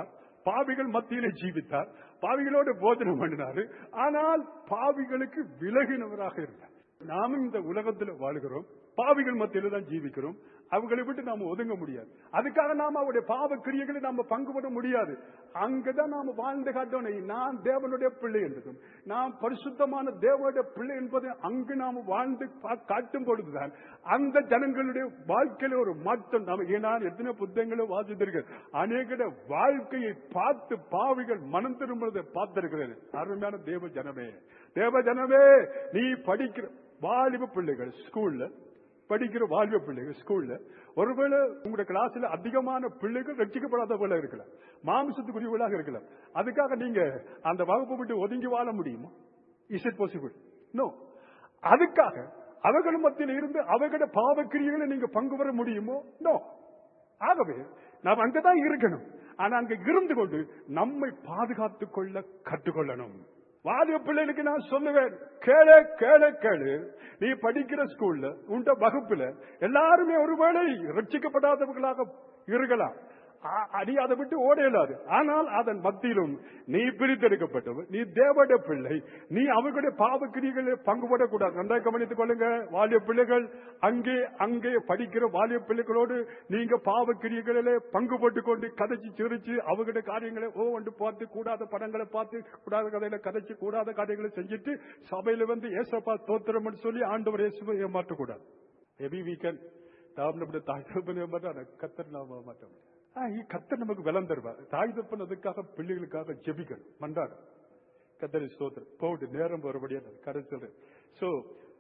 பாவிகள் மத்தியிலே ஜீவித்தார் பாவிகளோடு போஜனம் பண்ணினாரு ஆனால் பாவிகளுக்கு விலகினவராக இருந்தார் நாமும் இந்த உலகத்தில் வாழுகிறோம் பாவிகள் மத்தியில தான் ஜீவிக்கிறோம் அவங்களை விட்டு நாம ஒதுங்க முடியாது அதுக்காக நாம அவருடைய பாவ கிரியைகளை நாம பங்குபட முடியாது அங்கதான் நாம வாழ்ந்து காட்டணும் நான் தேவனுடைய பிள்ளை என்றதும் நான் பரிசுத்தமான தேவனுடைய பிள்ளை என்பதை அங்கு நாம வாழ்ந்து பா- காட்டும் பொழுதுதான் அந்த ஜனங்களுடைய வாழ்க்கையில ஒரு மாற்றம் நாம ஏன்னா எத்தனை புத்தகங்களை வாசித்திருக்கிறேன் அநேக வாழ்க்கையை பார்த்து பாவிகள் மனம் திரும்புறதை பார்த்திருக்கிறேன் அருமையான தேவ ஜனமே தேவ ஜனமே நீ படிக்கிற வாலிப பிள்ளைகள் ஸ்கூல்ல படிக்கிற வாலிப பிள்ளைகள் ஸ்கூல்ல ஒருவேளை உங்களுடைய கிளாஸ்ல அதிகமான பிள்ளைகள் ரட்சிக்கப்படாத போல இருக்கலாம் மாம்சத்துக்குரியவர்களாக இருக்கலாம் அதுக்காக நீங்க அந்த வகுப்பு விட்டு ஒதுங்கி வாழ முடியுமா இஸ் இட் பாசிபிள் நோ அதுக்காக அவர்கள் மத்தியில் இருந்து அவர்களுடைய பாவக்கிரியைகளை நீங்க பங்கு பெற முடியுமோ நோ ஆகவே நாம் அங்கதான் இருக்கணும் ஆனா அங்க இருந்து கொண்டு நம்மை பாதுகாத்துக் கொள்ள கற்றுக்கொள்ளணும் வாலிப பிள்ளைகளுக்கு நான் சொல்லுவேன் கேளு கேளு கேளு நீ படிக்கிற ஸ்கூல்ல உண்ட வகுப்புல எல்லாருமே ஒருவேளை ரட்சிக்கப்படாதவர்களாக இருக்கலாம் ஆ- நீ அதை விட்டு ஓட இயலாது ஆனால் அதன் மத்தியிலும் நீ பிரித்தெடுக்கப்பட்டவன் நீ தேவட பிள்ளை நீ அவர்களுடைய பாவக்கிரிகளை பங்குபடக்கூடாது நன்றாக கவனித்துக் கொள்ளுங்க வாலிய பிள்ளைகள் அங்கே அங்கே படிக்கிற வாலிய பிள்ளைகளோடு நீங்க பாவக்கிரிகளிலே பங்கு போட்டுக் கொண்டு கதைச்சு சிரிச்சு அவர்களுடைய காரியங்களை ஒவ்வொன்று பார்த்து கூடாத படங்களை பார்த்து கூடாத கதையில கதைச்சு கூடாத காரியங்களை செஞ்சுட்டு சபையில வந்து ஏசப்பா தோத்திரம் சொல்லி ஆண்டவர் இயேசுவை ஏமாற்றக்கூடாது எபி வீக்கன் தாம் நம்முடைய தாய் தப்பனை ஏமாற்ற கத்தர் நாம மாட்டோம் கத்தர் நமக்கு விலம் தருவார் தாய் தப்பன் அதுக்காக பிள்ளைகளுக்காக ஜெபிக்கணும் மன்றாடும் கத்தரி சோதர் போட்டு நேரம் வருபடியா கடை சொல்றேன் சோ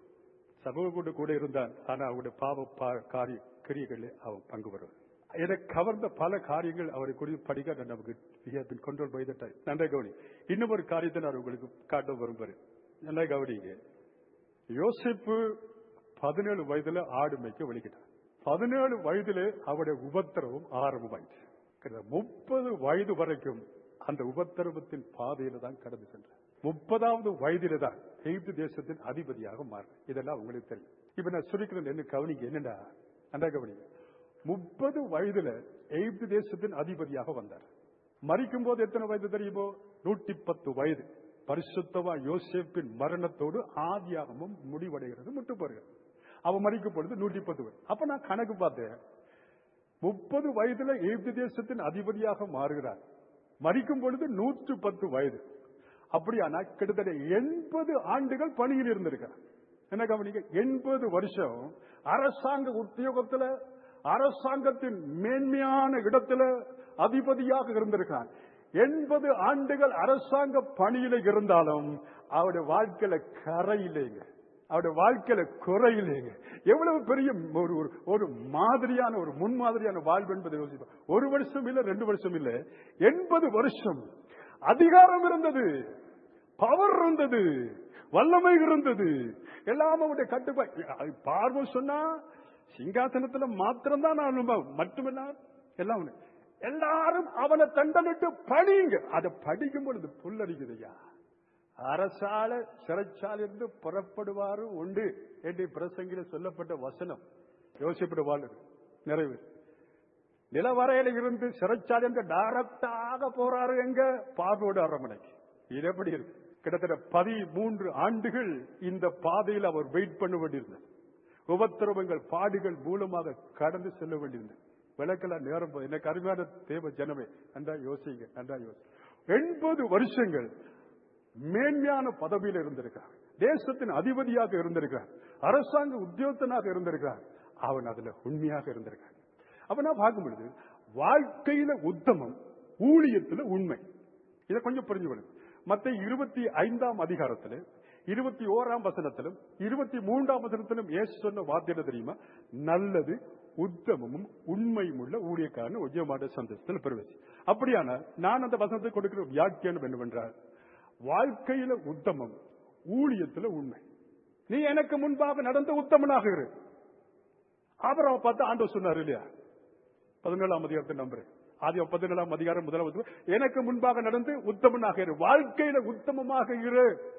சமூக கூட கூட இருந்தான் ஆனா அவருடைய பாவ பா- காரிய கிரியைகளில் அவன் பங்கு பெறுவான் எனக்கு கவர்ந்த பல காரியங்கள் அவரை குறித்து படிக்க நான் நமக்கு கண்ட்ரோல் பை த டைம் நன்றி கவனி இன்னும் ஒரு காரியத்தை நான் உங்களுக்கு காட்ட விரும்புறேன் நல்லா கவனிங்க யோசிப்பு பதினேழு வயதுல ஆடு மேய்க்க வெளிக்கிட்டான் பதினேழு வயதிலே அவருடைய உபத்திரவம் ஆரம்பமாயிடுச்சு கிட்டத்தட்ட முப்பது வயது வரைக்கும் அந்த உபத்திரவத்தின் பாதையில தான் கடந்து சென்றார் முப்பதாவது வயதில தான் எகிப்து தேசத்தின் அதிபதியாக மாறினார் இதெல்லாம் உங்களுக்கு தெரியும் இப்ப நான் சுருக்கிறேன் என்ன கவனிங்க என்னடா நல்லா கவனிங்க முப்பது வயதுல எகிப்து தேசத்தின் அதிபதியாக வந்தார் மறிக்கும் போது எத்தனை வயது தெரியுமோ நூற்றி பத்து வயது பரிசுத்தவா யோசேப்பின் மரணத்தோடு ஆதியாகமும் முடிவடைகிறது முட்டு போகிறது அவன் மறிக்கும் பொழுது நூற்றி பத்து வயது அப்ப நான் கணக்கு பார்த்தேன் முப்பது வயதுல எகிப்து தேசத்தின் அதிபதியாக மாறுகிறார் மறிக்கும் பொழுது நூற்று பத்து வயது அப்படியானா கிட்டத்தட்ட எண்பது ஆண்டுகள் பணியில் இருந்திருக்கிறார் என்ன கவனிக்க எண்பது வருஷம் அரசாங்க உத்தியோகத்துல அரசாங்கத்தின் மேன்மையான இடத்துல அதிபதியாக இருந்திருக்கான் எண்பது ஆண்டுகள் அரசாங்க பணியில இருந்தாலும் அவருடைய வாழ்க்கையில கரையிலேங்க அவருடைய வாழ்க்கையில குறையிலேங்க எவ்வளவு பெரிய ஒரு ஒரு- ஒரு மாதிரியான ஒரு முன்மாதிரியான வாழ்வு என்பதை யோசிப்போம் ஒரு வருஷம் இல்ல ரெண்டு வருஷம் இல்ல எண்பது வருஷம் அதிகாரம் இருந்தது பவர் இருந்தது வல்லமை இருந்தது எல்லாம் அவருடைய கட்டுப்பாடு பார்வை சொன்னா சிங்காசனத்துல மாத்திரம்தான் நான் அனுபவம் மட்டுமில்ல எல்லாம் அவனு. எல்லாரும் அவனை தண்டனிட்டு படிங்க அதை படிக்கும் பொழுது புல்லரிக்குதையா அரசால சிறைச்சாலிருந்து புறப்படுவாரு உண்டு என்று பிரசங்கில சொல்லப்பட்ட வசனம் யோசிப்பட வாழ்வு நிறைவு நிலவரையில இருந்து சிறைச்சாலை என்று டைரக்டாக போறாரு எங்க பார்வோடு அரண்மனைக்கு இது எப்படி இருக்கு கிட்டத்தட்ட பதிமூன்று ஆண்டுகள் இந்த பாதையில் அவர் வெயிட் பண்ண வேண்டியிருந்தார் உபத்திரவங்கள் பாடுகள் மூலமாக கடந்து செல்ல வேண்டியிருந்தது விளக்கெல்லாம் நேரம் போகுது. எனக்கு அருமையான தேவ ஜனமே நன்றா யோசிங்க நன்றா யோசி எண்பது வருஷங்கள் மேன்மையான பதவியில் இருந்திருக்கிறார் தேசத்தின் அதிபதியாக இருந்திருக்கிறார் அரசாங்க உத்தியோகத்தனாக இருந்திருக்கிறார் அவன் அதுல உண்மையாக இருந்திருக்கான் அப்ப நான் பார்க்கும் பொழுது வாழ்க்கையில உத்தமம் ஊழியத்துல உண்மை இதை கொஞ்சம் புரிஞ்சுக்கணும் மத்த இருபத்தி ஐந்தாம் அதிகாரத்துல இருபத்தி ஓராம் வசனத்திலும் இருபத்தி மூன்றாம் வசனத்திலும் ஏசு சொன்ன வார்த்தை என்ன தெரியுமா நல்லது உத்தமமும் உண்மையும் உள்ள ஊழியக்காரன் உஜயமாட சந்தோஷத்தில் பெறுவது அப்படியான நான் அந்த வசனத்தை கொடுக்கிற வியாக்கியானம் என்னவென்றால் வாழ்க்கையில உத்தமம் ஊழியத்துல உண்மை நீ எனக்கு முன்பாக நடந்த உத்தமனாக இரு ஆபராவை பார்த்து ஆண்டவர் சொன்னார் இல்லையா பதினேழாம் அதிகாரத்தை நம்புறேன் ஆதி பதினேழாம் அதிகாரம் முதலாவது எனக்கு முன்பாக நடந்து உத்தமனாக இரு வாழ்க்கையில உத்தமமாக இரு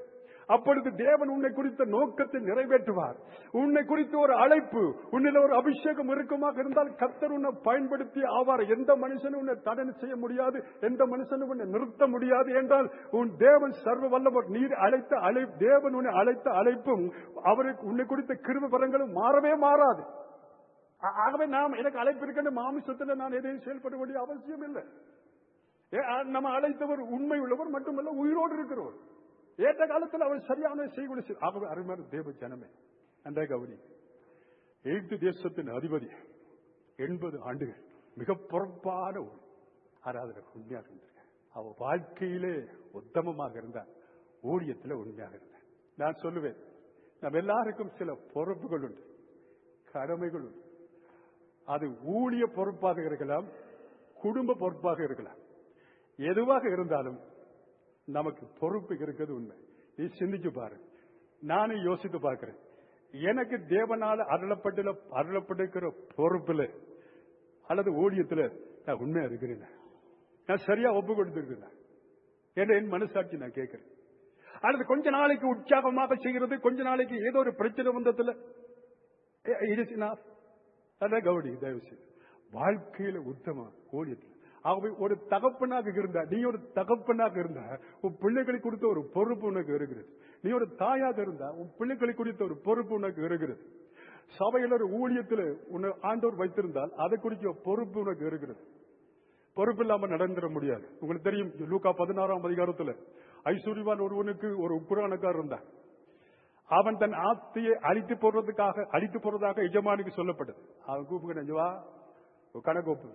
அப்பொழுது தேவன் உன்னை குறித்த நோக்கத்தை நிறைவேற்றுவார் உன்னை குறித்த ஒரு அழைப்பு உன்னில் ஒரு அபிஷேகம் இருக்குமாக இருந்தால் கர்த்தர் உன்னை பயன்படுத்தி ஆவார் எந்த மனுஷனும் உன்னை தடனை செய்ய முடியாது எந்த மனுஷனும் உன்னை நிறுத்த முடியாது என்றால் உன் தேவன் சர்வ வல்லவர் நீர் அழைத்த அழை தேவன் உன்னை அழைத்த அழைப்பும் அவருக்கு உன்னை குறித்த கிருப வரங்களும் மாறவே மாறாது ஆ- ஆகவே நாம் எனக்கு அழைப்பு இருக்கின்ற மாமிசத்தில் நான் எதையும் செயல்பட வேண்டிய அவசியம் இல்லை ஏ, ஆ, நம்ம அழைத்தவர் உண்மை உள்ளவர் மட்டுமல்ல உயிரோடு இருக்கிறவர் ஏற்ற காலத்தில் அவர் சரியான செய்கொடு செய்- ஆகவே அருமையான தேவ ஜனமே அந்த கவனி எகிப்து தேசத்தின் அதிபதி எண்பது ஆண்டுகள் மிக பொறுப்பான ஒரு ஆராதனை உண்மையாக இருந்திருக்கார் அவ வாழ்க்கையிலே உத்தமமாக இருந்தார் ஊழியத்தில் உண்மையாக இருந்தார் நான் சொல்லுவேன் நம்ம எல்லாருக்கும் சில பொறுப்புகள் உண்டு கடமைகள் உண்டு அது ஊழிய பொறுப்பாக இருக்கலாம் குடும்ப பொறுப்பாக இருக்கலாம் எதுவாக இருந்தாலும் நமக்கு பொறுப்பு இருக்கிறது உண்மை நீ சிந்திச்சு பாரு நானும் யோசித்து பார்க்கிறேன் எனக்கு தேவனால அருளப்பட்டுள்ள அருளப்பட்டிருக்கிற பொறுப்புல அல்லது ஊழியத்துல நான் உண்மையா இருக்கிறேன் நான் சரியா ஒப்பு கொடுத்திருக்கிறேன் என்ற என் மனசாட்சி நான் கேட்கிறேன் அல்லது கொஞ்ச நாளைக்கு உற்சாகமாக செய்கிறது கொஞ்ச நாளைக்கு ஏதோ ஒரு பிரச்சனை வந்ததுல இருச்சுனா அதான் கவுடி தயவு செய்து வாழ்க்கையில உத்தம ஊழியத்தில் ஆகவே ஒரு தகப்பனாக இருந்தா நீ ஒரு தகப்பனாக இருந்தா உன் பிள்ளைகளை குறித்த ஒரு பொறுப்பு உனக்கு இருக்கிறது நீ ஒரு தாயாக இருந்தா உன் பிள்ளைகளை குறித்த ஒரு பொறுப்பு உனக்கு இருக்கிறது சபையில் ஒரு ஊழியத்தில் உன்னை ஆண்டவர் வைத்திருந்தால் அதை குறித்த பொறுப்பு உனக்கு இருக்கிறது பொறுப்பு இல்லாம நடந்துட முடியாது உங்களுக்கு தெரியும் லூக்கா பதினாறாம் அதிகாரத்துல ஐஸ்வர்யவான் ஒருவனுக்கு ஒரு உக்குரானக்காரர் இருந்தான் அவன் தன் ஆத்தியை அழித்து போடுறதுக்காக அழித்து போடுறதாக எஜமானுக்கு சொல்லப்பட்டது அவன் கூப்பிட்டு வா கணக்கோப்பு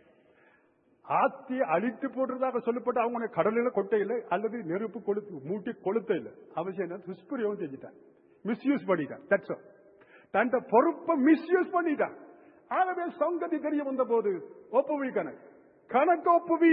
ஆத்தியை அழித்து போடுறதாக சொல்லப்பட்டு அவங்க கடலில கொட்டையில அல்லது நெருப்பு கொளுத்து மூட்டி கொளுத்த இல்ல அவசியம் என்ன துஷ்பிரயோகம் செஞ்சுட்டான் மிஸ்யூஸ் பண்ணிட்டான் தட்ஸ் ஆல் தன் பொறுப்பை மிஸ்யூஸ் பண்ணிட்டான் ஆகவே சங்கதி தெரிய வந்த போது ஒப்புவி கணக்கு கணக்கு ஒப்புவி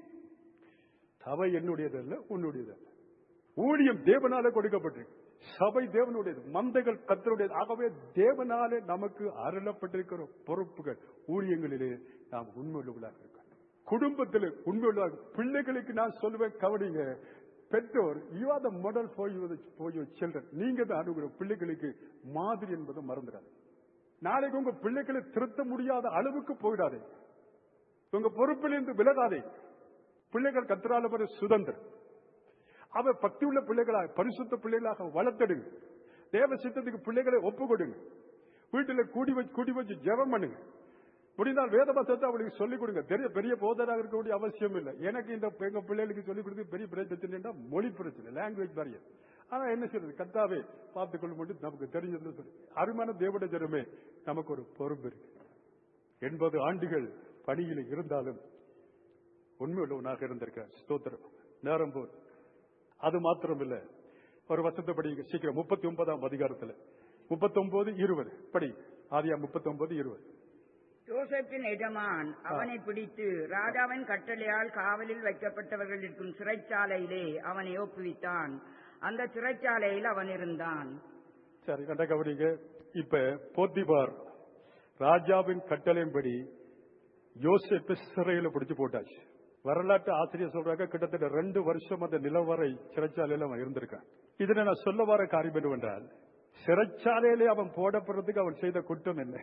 சபை என்னுடையது அல்ல உன்னுடையது அல்ல ஊழியம் தேவனால கொடுக்கப்பட்டிருக்கு சபை தேவனுடையது மந்தைகள் கத்தருடையது ஆகவே தேவனாலே நமக்கு அருளப்பட்டிருக்கிற பொறுப்புகள் ஊழியங்களிலே நாம் உண்மையுள்ளவர்களாக இருக்கணும் குடும்பத்தில் உண்மையுள்ள பிள்ளைகளுக்கு நான் சொல்லுவேன் கவனிங்க பெற்றோர் you are the model for you for your children நீங்க தான் அனுகிற பிள்ளைகளுக்கு மாதிரி என்பதை மறந்துடாது நாளைக்கு உங்க பிள்ளைகளை திருத்த முடியாத அளவுக்கு போயிடாதே உங்க பொறுப்பிலிருந்து விலகாதே பிள்ளைகள் கத்திரால பெற சுதந்திரம் அவ பக்தி உள்ள பிள்ளைகளாக பரிசுத்த பிள்ளைகளாக வளர்த்தெடுங்க தேவ சித்தத்துக்கு பிள்ளைகளை ஒப்பு கொடுங்க வீட்டில் கூடி வச்சு கூடி வச்சு ஜெபம் பண்ணுங்க முடிந்தால் வேத பசத்தை அவளுக்கு சொல்லிக் கொடுங்க பெரிய பெரிய போதராக இருக்க வேண்டிய அவசியம் இல்லை எனக்கு இந்த எங்க பிள்ளைகளுக்கு சொல்லிக் கொடுத்து பெரிய பிரச்சனை மொழி பிரச்சனை லாங்குவேஜ் பாரியர் ஆனா என்ன செய்யறது கத்தாவே பார்த்துக் கொள்ள மட்டும் நமக்கு தெரிஞ்சது சொல்லி அருமான தேவட ஜனமே நமக்கு ஒரு பொறுப்பு இருக்கு எண்பது ஆண்டுகள் பணியில் இருந்தாலும் உண்மை உள்ளவனாக இருந்திருக்க ஸ்தோத்திரம் நேரம் போல் அது மாத்திரம் இல்ல ஒரு வருஷத்தை படிங்க சீக்கிரம் முப்பத்தி ஒன்பதாம் அதிகாரத்துல முப்பத்தி ஒன்பது இருபது படி ஆதியா முப்பத்தி ஒன்பது இருபது யோசேப்பின் எஜமான் அவனை பிடித்து ராஜாவின் கட்டளையால் காவலில் வைக்கப்பட்டவர்கள் இருக்கும் சிறைச்சாலையிலே அவனை ஒப்புவித்தான் அந்த சிறைச்சாலையில் அவன் இருந்தான் சரி கண்ட கவனிங்க இப்ப போத்திபார் ராஜாவின் கட்டளையின்படி யோசேப்பு சிறையில பிடிச்சு போட்டாச்சு வரலாற்று ஆசிரியர் சொல்றாங்க கிட்டத்தட்ட ரெண்டு வருஷம் அந்த நிலவரை சிறைச்சாலையில அவன் இருந்திருக்கான் இதுல நான் சொல்ல வர காரியம் என்னவென்றால் சிறைச்சாலையிலே அவன் போடப்படுறதுக்கு அவன் செய்த குற்றம் என்ன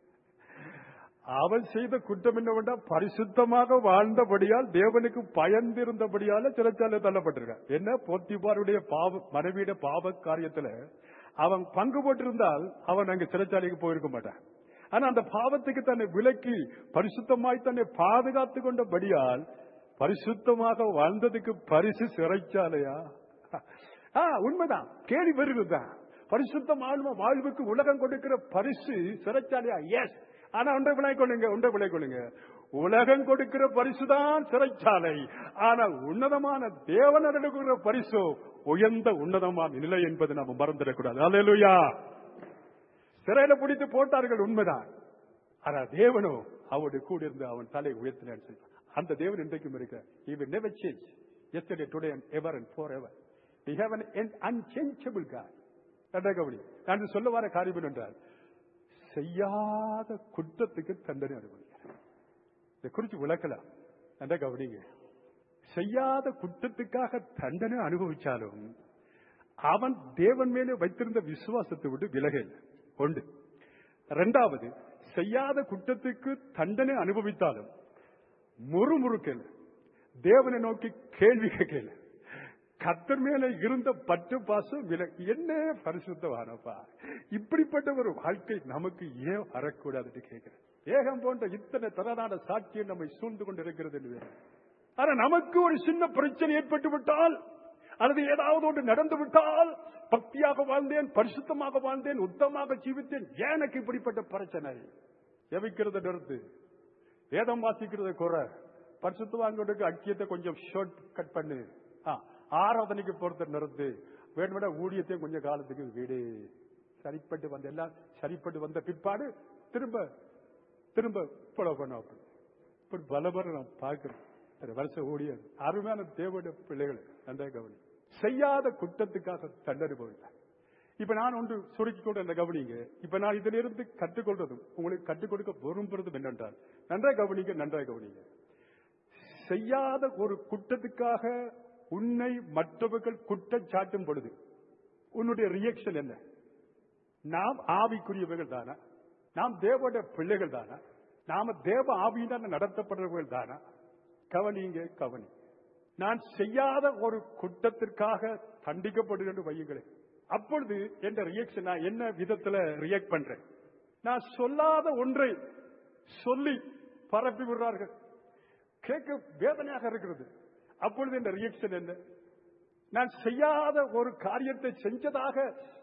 அவன் செய்த குற்றம் என்னவென்றால் பரிசுத்தமாக வாழ்ந்தபடியால் தேவனுக்கு பயந்திருந்தபடியால சிறைச்சாலை தள்ளப்பட்டிருக்கான் என்ன போத்திபாருடைய பாவ மனைவியுடைய பாவ காரியத்துல அவன் பங்கு போட்டிருந்தால் அவன் அங்க சிறைச்சாலைக்கு போயிருக்க மாட்டான் ஆனா அந்த பாவத்துக்கு தன்னை விலக்கி பரிசுத்தமாய் தன்னை பாதுகாத்து கொண்டபடியால் பரிசுத்தமாக வாழ்ந்ததுக்கு பரிசு சிறைச்சாலையா ஆ, உண்மைதான் கேள்வி வருதுதான் பரிசுத்தம் வாழ்வ வாழ்வுக்கு உலகம் கொடுக்கிற பரிசு சிறைச்சாலையா எஸ் ஆனா ஒன்றை விளை கொள்ளுங்க ஒன்றை விளை கொள்ளுங்க உலகம் கொடுக்கிற பரிசுதான் சிறைச்சாலை ஆனா உன்னதமான தேவன் கொடுக்கிற பரிசோ உயர்ந்த உன்னதமான நிலை என்பதை நாம மறந்துடக்கூடாது அல்லேலூயா சிறையில பிடித்து போட்டார்கள் உண்மைதான் ஆனா தேவனோ அவருடைய கூட இருந்து அவன் தலை உயர்த்தினான் சொல்லி. அந்த தேவன் இன்றைக்கும் இருக்க he will never change yesterday today and ever and forever we have an un- unchangeable God கண்டா கபடி நான் சொல்ல வர காரியம் என்றால் செய்யாத குற்றத்துக்கு தண்டனை அனுபவிக்கிறார் இதை குறித்து விளக்கலாம் கண்டா கவனிங்க செய்யாத குற்றத்துக்காக தண்டனை அனுபவிச்சாலும் அவன் தேவன் மேலே வைத்திருந்த விசுவாசத்தை விட்டு விலகல ஒன்று இரண்டாவது செய்யாத குற்றத்துக்கு தண்டனை அனுபவித்தாலும் முறுமுறுக்கல் தேவனை நோக்கி கேள்வி கேட்கல கத்தர் மேல இருந்த பற்று பாசம் வில என்ன பரிசுத்தவானப்பா இப்படிப்பட்ட ஒரு வாழ்க்கை நமக்கு ஏன் வரக்கூடாதுன்னு கேட்கிறேன் ஏகம் போன்ற இத்தனை தரதான சாட்சியம் நம்மை சூழ்ந்து கொண்டிருக்கிறது என்று வேறு. ஆனா நமக்கு ஒரு சின்ன பிரச்சனை ஏற்பட்டு விட்டால் அல்லது ஏதாவது ஒன்று நடந்து விட்டால் பக்தியாக வாழ்ந்தேன் பரிசுத்தமாக வாழ்ந்தேன் உத்தமாக ஜீவித்தேன் எனக்கு இப்படிப்பட்ட பிரச்சனை எவிக்கிறத நிறுத்து வேதம் வாசிக்கிறத குறை பரிசுத்த வாங்குறதுக்கு அக்கியத்தை கொஞ்சம் ஷார்ட் கட் பண்ணு ஆ, ஆராதனைக்கு போறத நிறுத்து வேணுமெண்டா ஊழியத்தையும் கொஞ்சம் காலத்துக்கு வீடு சரிப்பட்டு வந்த எல்லாம் சரிப்பட்டு வந்த பிற்பாடு திரும்ப திரும்ப ஃபாலோ பண்ண இப்படி பலபரம் நான் பார்க்கிறேன் ஒரு வருஷம் ஊழியர் அருமையான தேவனுடைய பிள்ளைகளை நன்றாக கவனி செய்யாத குற்றத்துக்காக தண்டனை போயிட்டார் இப்ப நான் ஒன்று சுருக்கி கொண்டு அந்த கவனிங்க இப்ப நான் இதிலிருந்து கற்றுக்கொள்றதும் உங்களுக்கு கற்றுக் கொடுக்க விரும்புறதும் என்னென்றால் நன்றாக கவனிங்க நன்றாக கவனிங்க செய்யாத ஒரு குற்றத்துக்காக உன்னை மற்றவர்கள் குற்றம் சாட்டும் பொழுது உன்னுடைய ரியாக்ஷன் என்ன நாம் ஆவிக்குரியவர்கள் தானா நாம் தேவோட பிள்ளைகள் தானா நாம தேவ ஆவியினால் நடத்தப்படுறவர்கள் தானா கவனிங்க கவனி நான் செய்யாத ஒரு குற்றத்திற்காக தண்டிக்கப்படுகிறேன் என்று வையுங்களேன் அப்பொழுது என்ற ரியாக்ஷன் நான் என்ன விதத்துல ரியாக்ட் பண்றேன் நான் சொல்லாத ஒன்றை சொல்லி பரப்பி விடுறார்கள் கேட்க வேதனையாக இருக்கிறது அப்பொழுது என்ற ரியாக்ஷன் என்ன நான் செய்யாத ஒரு காரியத்தை செஞ்சதாக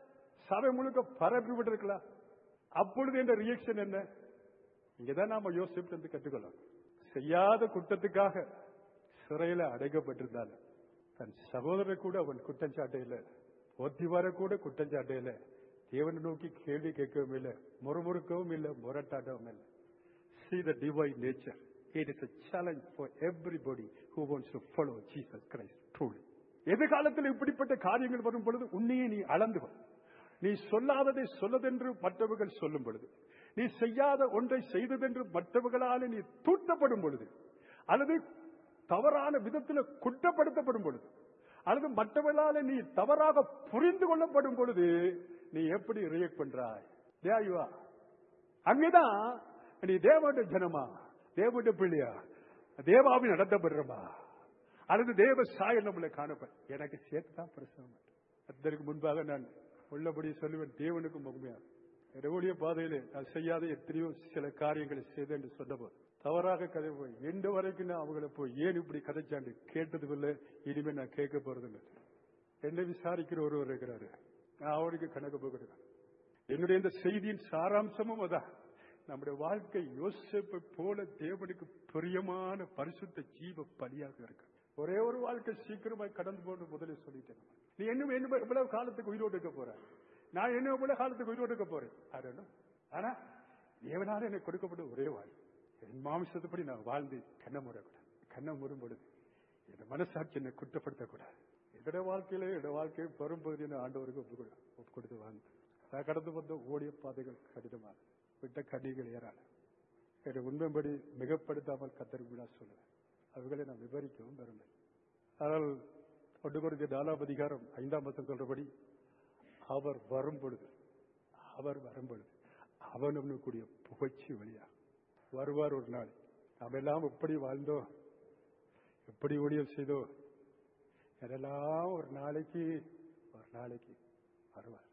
சபை முழுக்க பரப்பி விட்டிருக்கலாம் அப்பொழுது என்ற ரியாக்ஷன் என்ன இங்கதான் நாம யோசிப்பு வந்து கற்றுக்கொள்ளலாம் செய்யாத குற்றத்துக்காக சிறையில அடைக்கப்பட்டிருந்தாலும் தன் சகோதரர் கூட அவன் குற்றம் சாட்டையில ஒத்திவார கூட குற்றம் சாட்டையில தேவனை நோக்கி கேள்வி கேட்கவும் இல்லை முறுமுறுக்கவும் இல்லை முரட்டாட்டவும் இல்லை see the divine nature. It is a challenge for everybody who wants to follow Jesus Christ truly. எதிர்காலத்தில் இப்படிப்பட்ட காரியங்கள் வரும் பொழுது உன்னையே நீ அளந்து கொள். நீ சொல்லாததை சொல்லதென்று மற்றவர்கள் சொல்லும் பொழுது நீ செய்யாத ஒன்றை செய்ததென்று மற்றவர்களால் நீ தூட்டப்படும் பொழுது அல்லது தவறான விதத்தில் குற்றப்படுத்தப்படும் பொழுது அல்லது மற்றவர்களால் நீ தவறாக புரிந்து கொள்ளப்படும் பொழுது நீ எப்படி ரியாக்ட் பண்றாய் There you are. அங்கேதான் நீ தேவனுடைய ஜனமா தேவனுடைய பிள்ளையா தேவாவி நடத்தப்படுறமா அல்லது தேவ சாயல் நம்மளை காணப்படும் எனக்கு சேர்த்து தான் பிரசவம் அதற்கு முன்பாக நான் உள்ளபடி சொல்லுவேன் தேவனுக்கு மகிமையா என்னுடைய பாதையிலே நான் செய்யாத எத்தனையோ சில காரியங்களை செய்தேன் என்று சொன்னபோது தவறாக கதை போய் எந்த வரைக்கும் நான் அவங்கள போய் ஏன் இப்படி கதைச்சாண்டு கேட்டதும் இல்லை இனிமே நான் கேட்க போறதில்லை என்னை விசாரிக்கிற ஒருவர் இருக்கிறாரு நான் அவருக்கு கணக்கு போகிறேன் என்னுடைய இந்த செய்தியின் சாராம்சமும் அதான் நம்முடைய வாழ்க்கை யோசிப்பை போல தேவனுக்கு பிரியமான பரிசுத்த ஜீவ பலியாக இருக்கு ஒரே ஒரு வாழ்க்கை சீக்கிரமாய் கடந்து போன்னு முதல்ல சொல்லிட்டேன் நீ என்ன என்ன எவ்வளவு காலத்துக்கு உயிரோடு இருக்க போற நான் என்ன எவ்வளவு காலத்துக்கு உயிரோடு இருக்க போறேன் அதெல்லாம் ஆனா தேவனால எனக்கு கொடுக்கப்பட்ட ஒரே வாழ் என் மாமிசத்துப்படி நான் வாழ்ந்து கண்ண முறக்கூடாது கண்ண முறும் பொழுது என் மனசாட்சி என்னை குற்றப்படுத்தக்கூடாது என்னோட வாழ்க்கையில என்னோட வாழ்க்கையை பெரும்பகுதி நான் ஆண்டவருக்கு ஒப்பு கொடு- ஒப்பு கொடுத்து வாழ்ந்து நான் கடந்து வந்த ஓடிய பாதைகள் கடினமான விட்ட கடிகள் ஏறாது என்னை உண்மைப்படி மிகப்படுத்தாமல் கத்தருக்கு சொல்லுவேன் அவைகளை நான் விவரிக்கவும் விரும்புகிறேன் ஆனால் ஒன்று கொடுத்த நாலாம் அதிகாரம் ஐந்தாம் வசம் சொல்றபடி அவர் வரும் பொழுது அவர் வரும் பொழுது அவனும் கூடிய புகழ்ச்சி வழியா வருவார் ஒரு நாள் நாம் எல்லாம் எப்படி வாழ்ந்தோம் எப்படி ஊழியம் செய்தோம் இதெல்லாம் ஒரு நாளைக்கு ஒரு நாளைக்கு வருவார்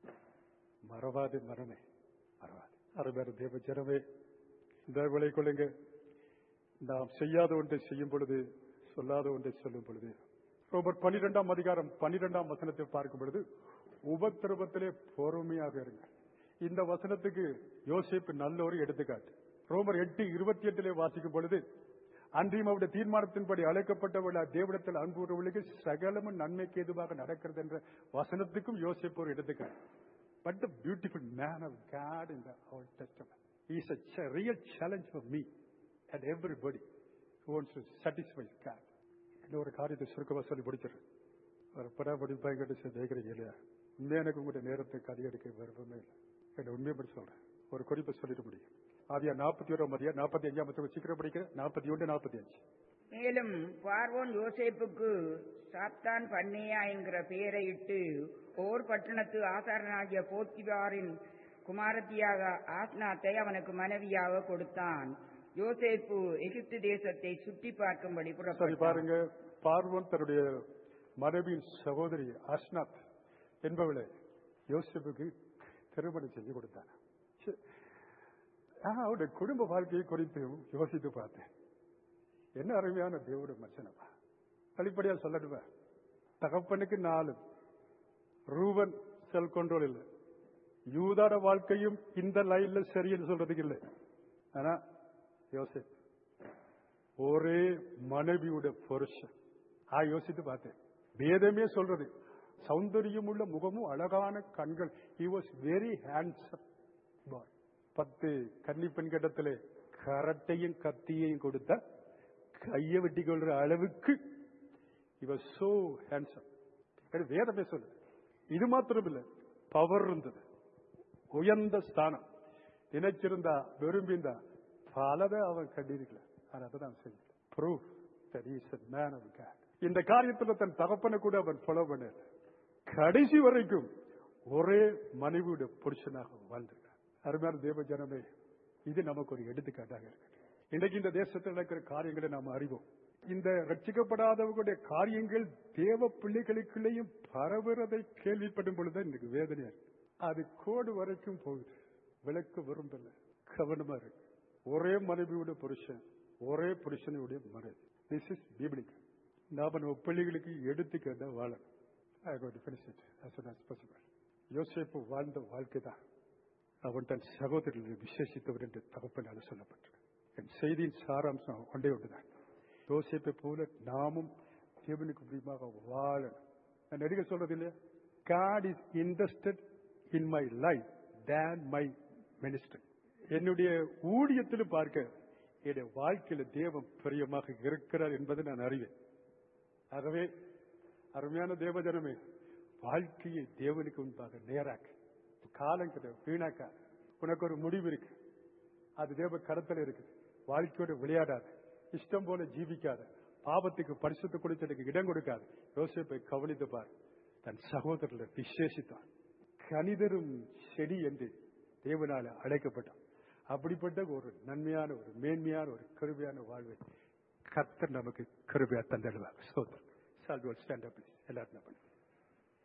மறவாது மரணே மறவாது அருமையான தேவ ஜனமே இந்த விலை கொள்ளுங்க நாம் செய்யாத ஒன்றை செய்யும் பொழுது சொல்லாத ஒன்றை சொல்லும் பொழுது ரோபர்ட் பனிரெண்டாம் அதிகாரம் பனிரெண்டாம் வசனத்தை பார்க்கும் பொழுது உபத்திரவத்திலே பொறுமையாக இருங்க இந்த வசனத்துக்கு யோசிப்பு நல்ல ஒரு எடுத்துக்காட்டு ரோமர் எட்டு இருபத்தி எட்டிலே வாசிக்கும் பொழுது அன்றையும் அவருடைய தீர்மானத்தின்படி அழைக்கப்பட்டவள் தேவடத்தில் அன்புறவர்களுக்கு சகலமும் நன்மைக்கு எதுவாக நடக்கிறது என்ற வசனத்துக்கும் யோசிப்பு ஒரு எடுத்துக்காட்டு But the beautiful man of God in the Old Testament is a ch- real challenge for me and everybody who wants to satisfy God. இன்னொரு காரியத்தை சுருக்கமாக சொல்லி முடிச்சிடுறேன் ஒரு படம் படிப்பாங்கிட்டு கேட்குறீங்க இல்லையா உண்மையா எனக்கு உங்களுடைய நேரத்தை கதியடிக்க விருப்பமே இல்லை என்ன உண்மையை சொல்றேன் ஒரு குறிப்பை சொல்லிட முடியும் ஆதியா நாற்பத்தி ஓராம் மதியா நாற்பத்தி அஞ்சாம் பத்து சீக்கிரம் படிக்கிறேன் நாற்பத்தி ஒன்று நாற்பத்தி அஞ்சு மேலும் பார்வோன் யோசேப்புக்கு சாத்தான் பண்ணையா என்கிற பெயரையிட்டு ஓர் பட்டணத்து ஆசாரனாகிய போத்திவாரின் குமாரத்தியாக ஆஸ்நாத்தை அவனுக்கு மனைவியாக கொடுத்தான் யோசேப்பு எகிப்து தேசத்தை சுற்றி பார்க்கும்படி சரி புறப்பட்டான் பாருங்க பார்வன் தன்னுடைய மனைவியின் சகோதரி அஸ்னாத் என்பவளை யோசிப்புக்கு திருமணம் செஞ்சு கொடுத்தார் சரி. நான் அவருடைய குடும்ப வாழ்க்கையை குறித்து யோசித்து பார்த்தேன் என்ன அருமையான தேவடைய மச்சனப்பா வெளிப்படையா சொல்லட்டுமா தகப்பனுக்கு நாலு ரூபன் செல் கண்ட்ரோல் இல்லை யூதாட வாழ்க்கையும் இந்த லைன்ல சரின்னு சொல்றதுக்கு இல்லை ஆனா யோசிப் ஒரே மனைவியோட புருஷன் ஆ யோசித்து பார்த்தேன் வேதமே சொல்றது சௌந்தரியம் உள்ள முகமும் அழகான கண்கள் he was very handsome boy பத்து கன்னி பெண் கட்டத்திலே கரட்டையும் கத்தியையும் கொடுத்த கையை வெட்டி கொள்ற அளவுக்கு he was so handsome அது வேதமே சொல்லுது இது மாத்திரம் இல்ல பவர் இருந்தது உயர்ந்த ஸ்தானம் நினைச்சிருந்தா விரும்பிந்தா பலதை அவன் கண்டிருக்கல ஆனா அதை நான் செய்யல proof that he is a man of God. இந்த காரியத்துல தன் தகப்பனை கூட அவன் ஃபாலோ பண்ணல கடைசி வரைக்கும் ஒரே மனைவியுடைய புருஷனாக வாழ்ந்திருக்கார் அருமையான தேவ ஜனமே இது நமக்கு ஒரு எடுத்துக்காட்டாக இருக்கு இன்றைக்கு இந்த தேசத்தில் நடக்கிற காரியங்களை நாம் அறிவோம் இந்த ரட்சிக்கப்படாதவர்களுடைய காரியங்கள் தேவ பிள்ளைகளுக்குள்ளேயும் பரவுறதை கேள்விப்படும் பொழுது எனக்கு வேதனையா இருக்கு அது கோடு வரைக்கும் போகுது விளக்கு விரும்பல கவனமா இருக்கு ஒரே மனைவியுடைய புருஷன் ஒரே புருஷனுடைய மனைவி திஸ் இஸ் பீபிளிக் நாம நம்ம பிள்ளைகளுக்கு எடுத்துக்கிட்ட வாழணும் I got to finish it as soon as possible. யோசேப்பு வாழ்ந்த வாழ்க்கை தான் அவன் தன் சகோதரர்களை விசேஷித்தவர் என்று தகப்பனால சொல்லப்பட்டிருக்கு என் செய்தியின் சாராம்சம் ஒன்றே ஒன்றுதான் யோசேப்பை போல நாமும் தேவனுக்கு பிரியமாக வாழணும் நான் நடிகர் சொல்றது இல்லையா God is interested in my life then my minister என்னுடைய ஊழியத்திலும் பார்க்க என்னுடைய வாழ்க்கையில தேவன் பிரியமாக இருக்கிறார் என்பதை நான் அறிவேன் ஆகவே அருமையான தேவஜனமே வாழ்க்கையை தேவனுக்கு முன்பாக நேராக்கு காலம் கிடையாது வீணாக்க உனக்கு ஒரு முடிவு இருக்கு அது தேவ கருத்தில் இருக்கு வாழ்க்கையோட விளையாடாது இஷ்டம் போல ஜீவிக்காத பாவத்துக்கு பரிசுத்த குடிச்சலுக்கு இடம் கொடுக்காது யோசிப்பை கவனித்து பார் தன் சகோதரர்களை விசேஷித்தான் கணிதரும் செடி என்று தேவனால அழைக்கப்பட்டான் அப்படிப்பட்ட ஒரு நன்மையான ஒரு மேன்மையான ஒரு கருமையான வாழ்வை கர்த்தர் நமக்கு கருமையா தந்தடுவார் சோதர் சால்வல் ஸ்டாண்ட் அப் எல்லாரும் என்ன பண்ணுங்க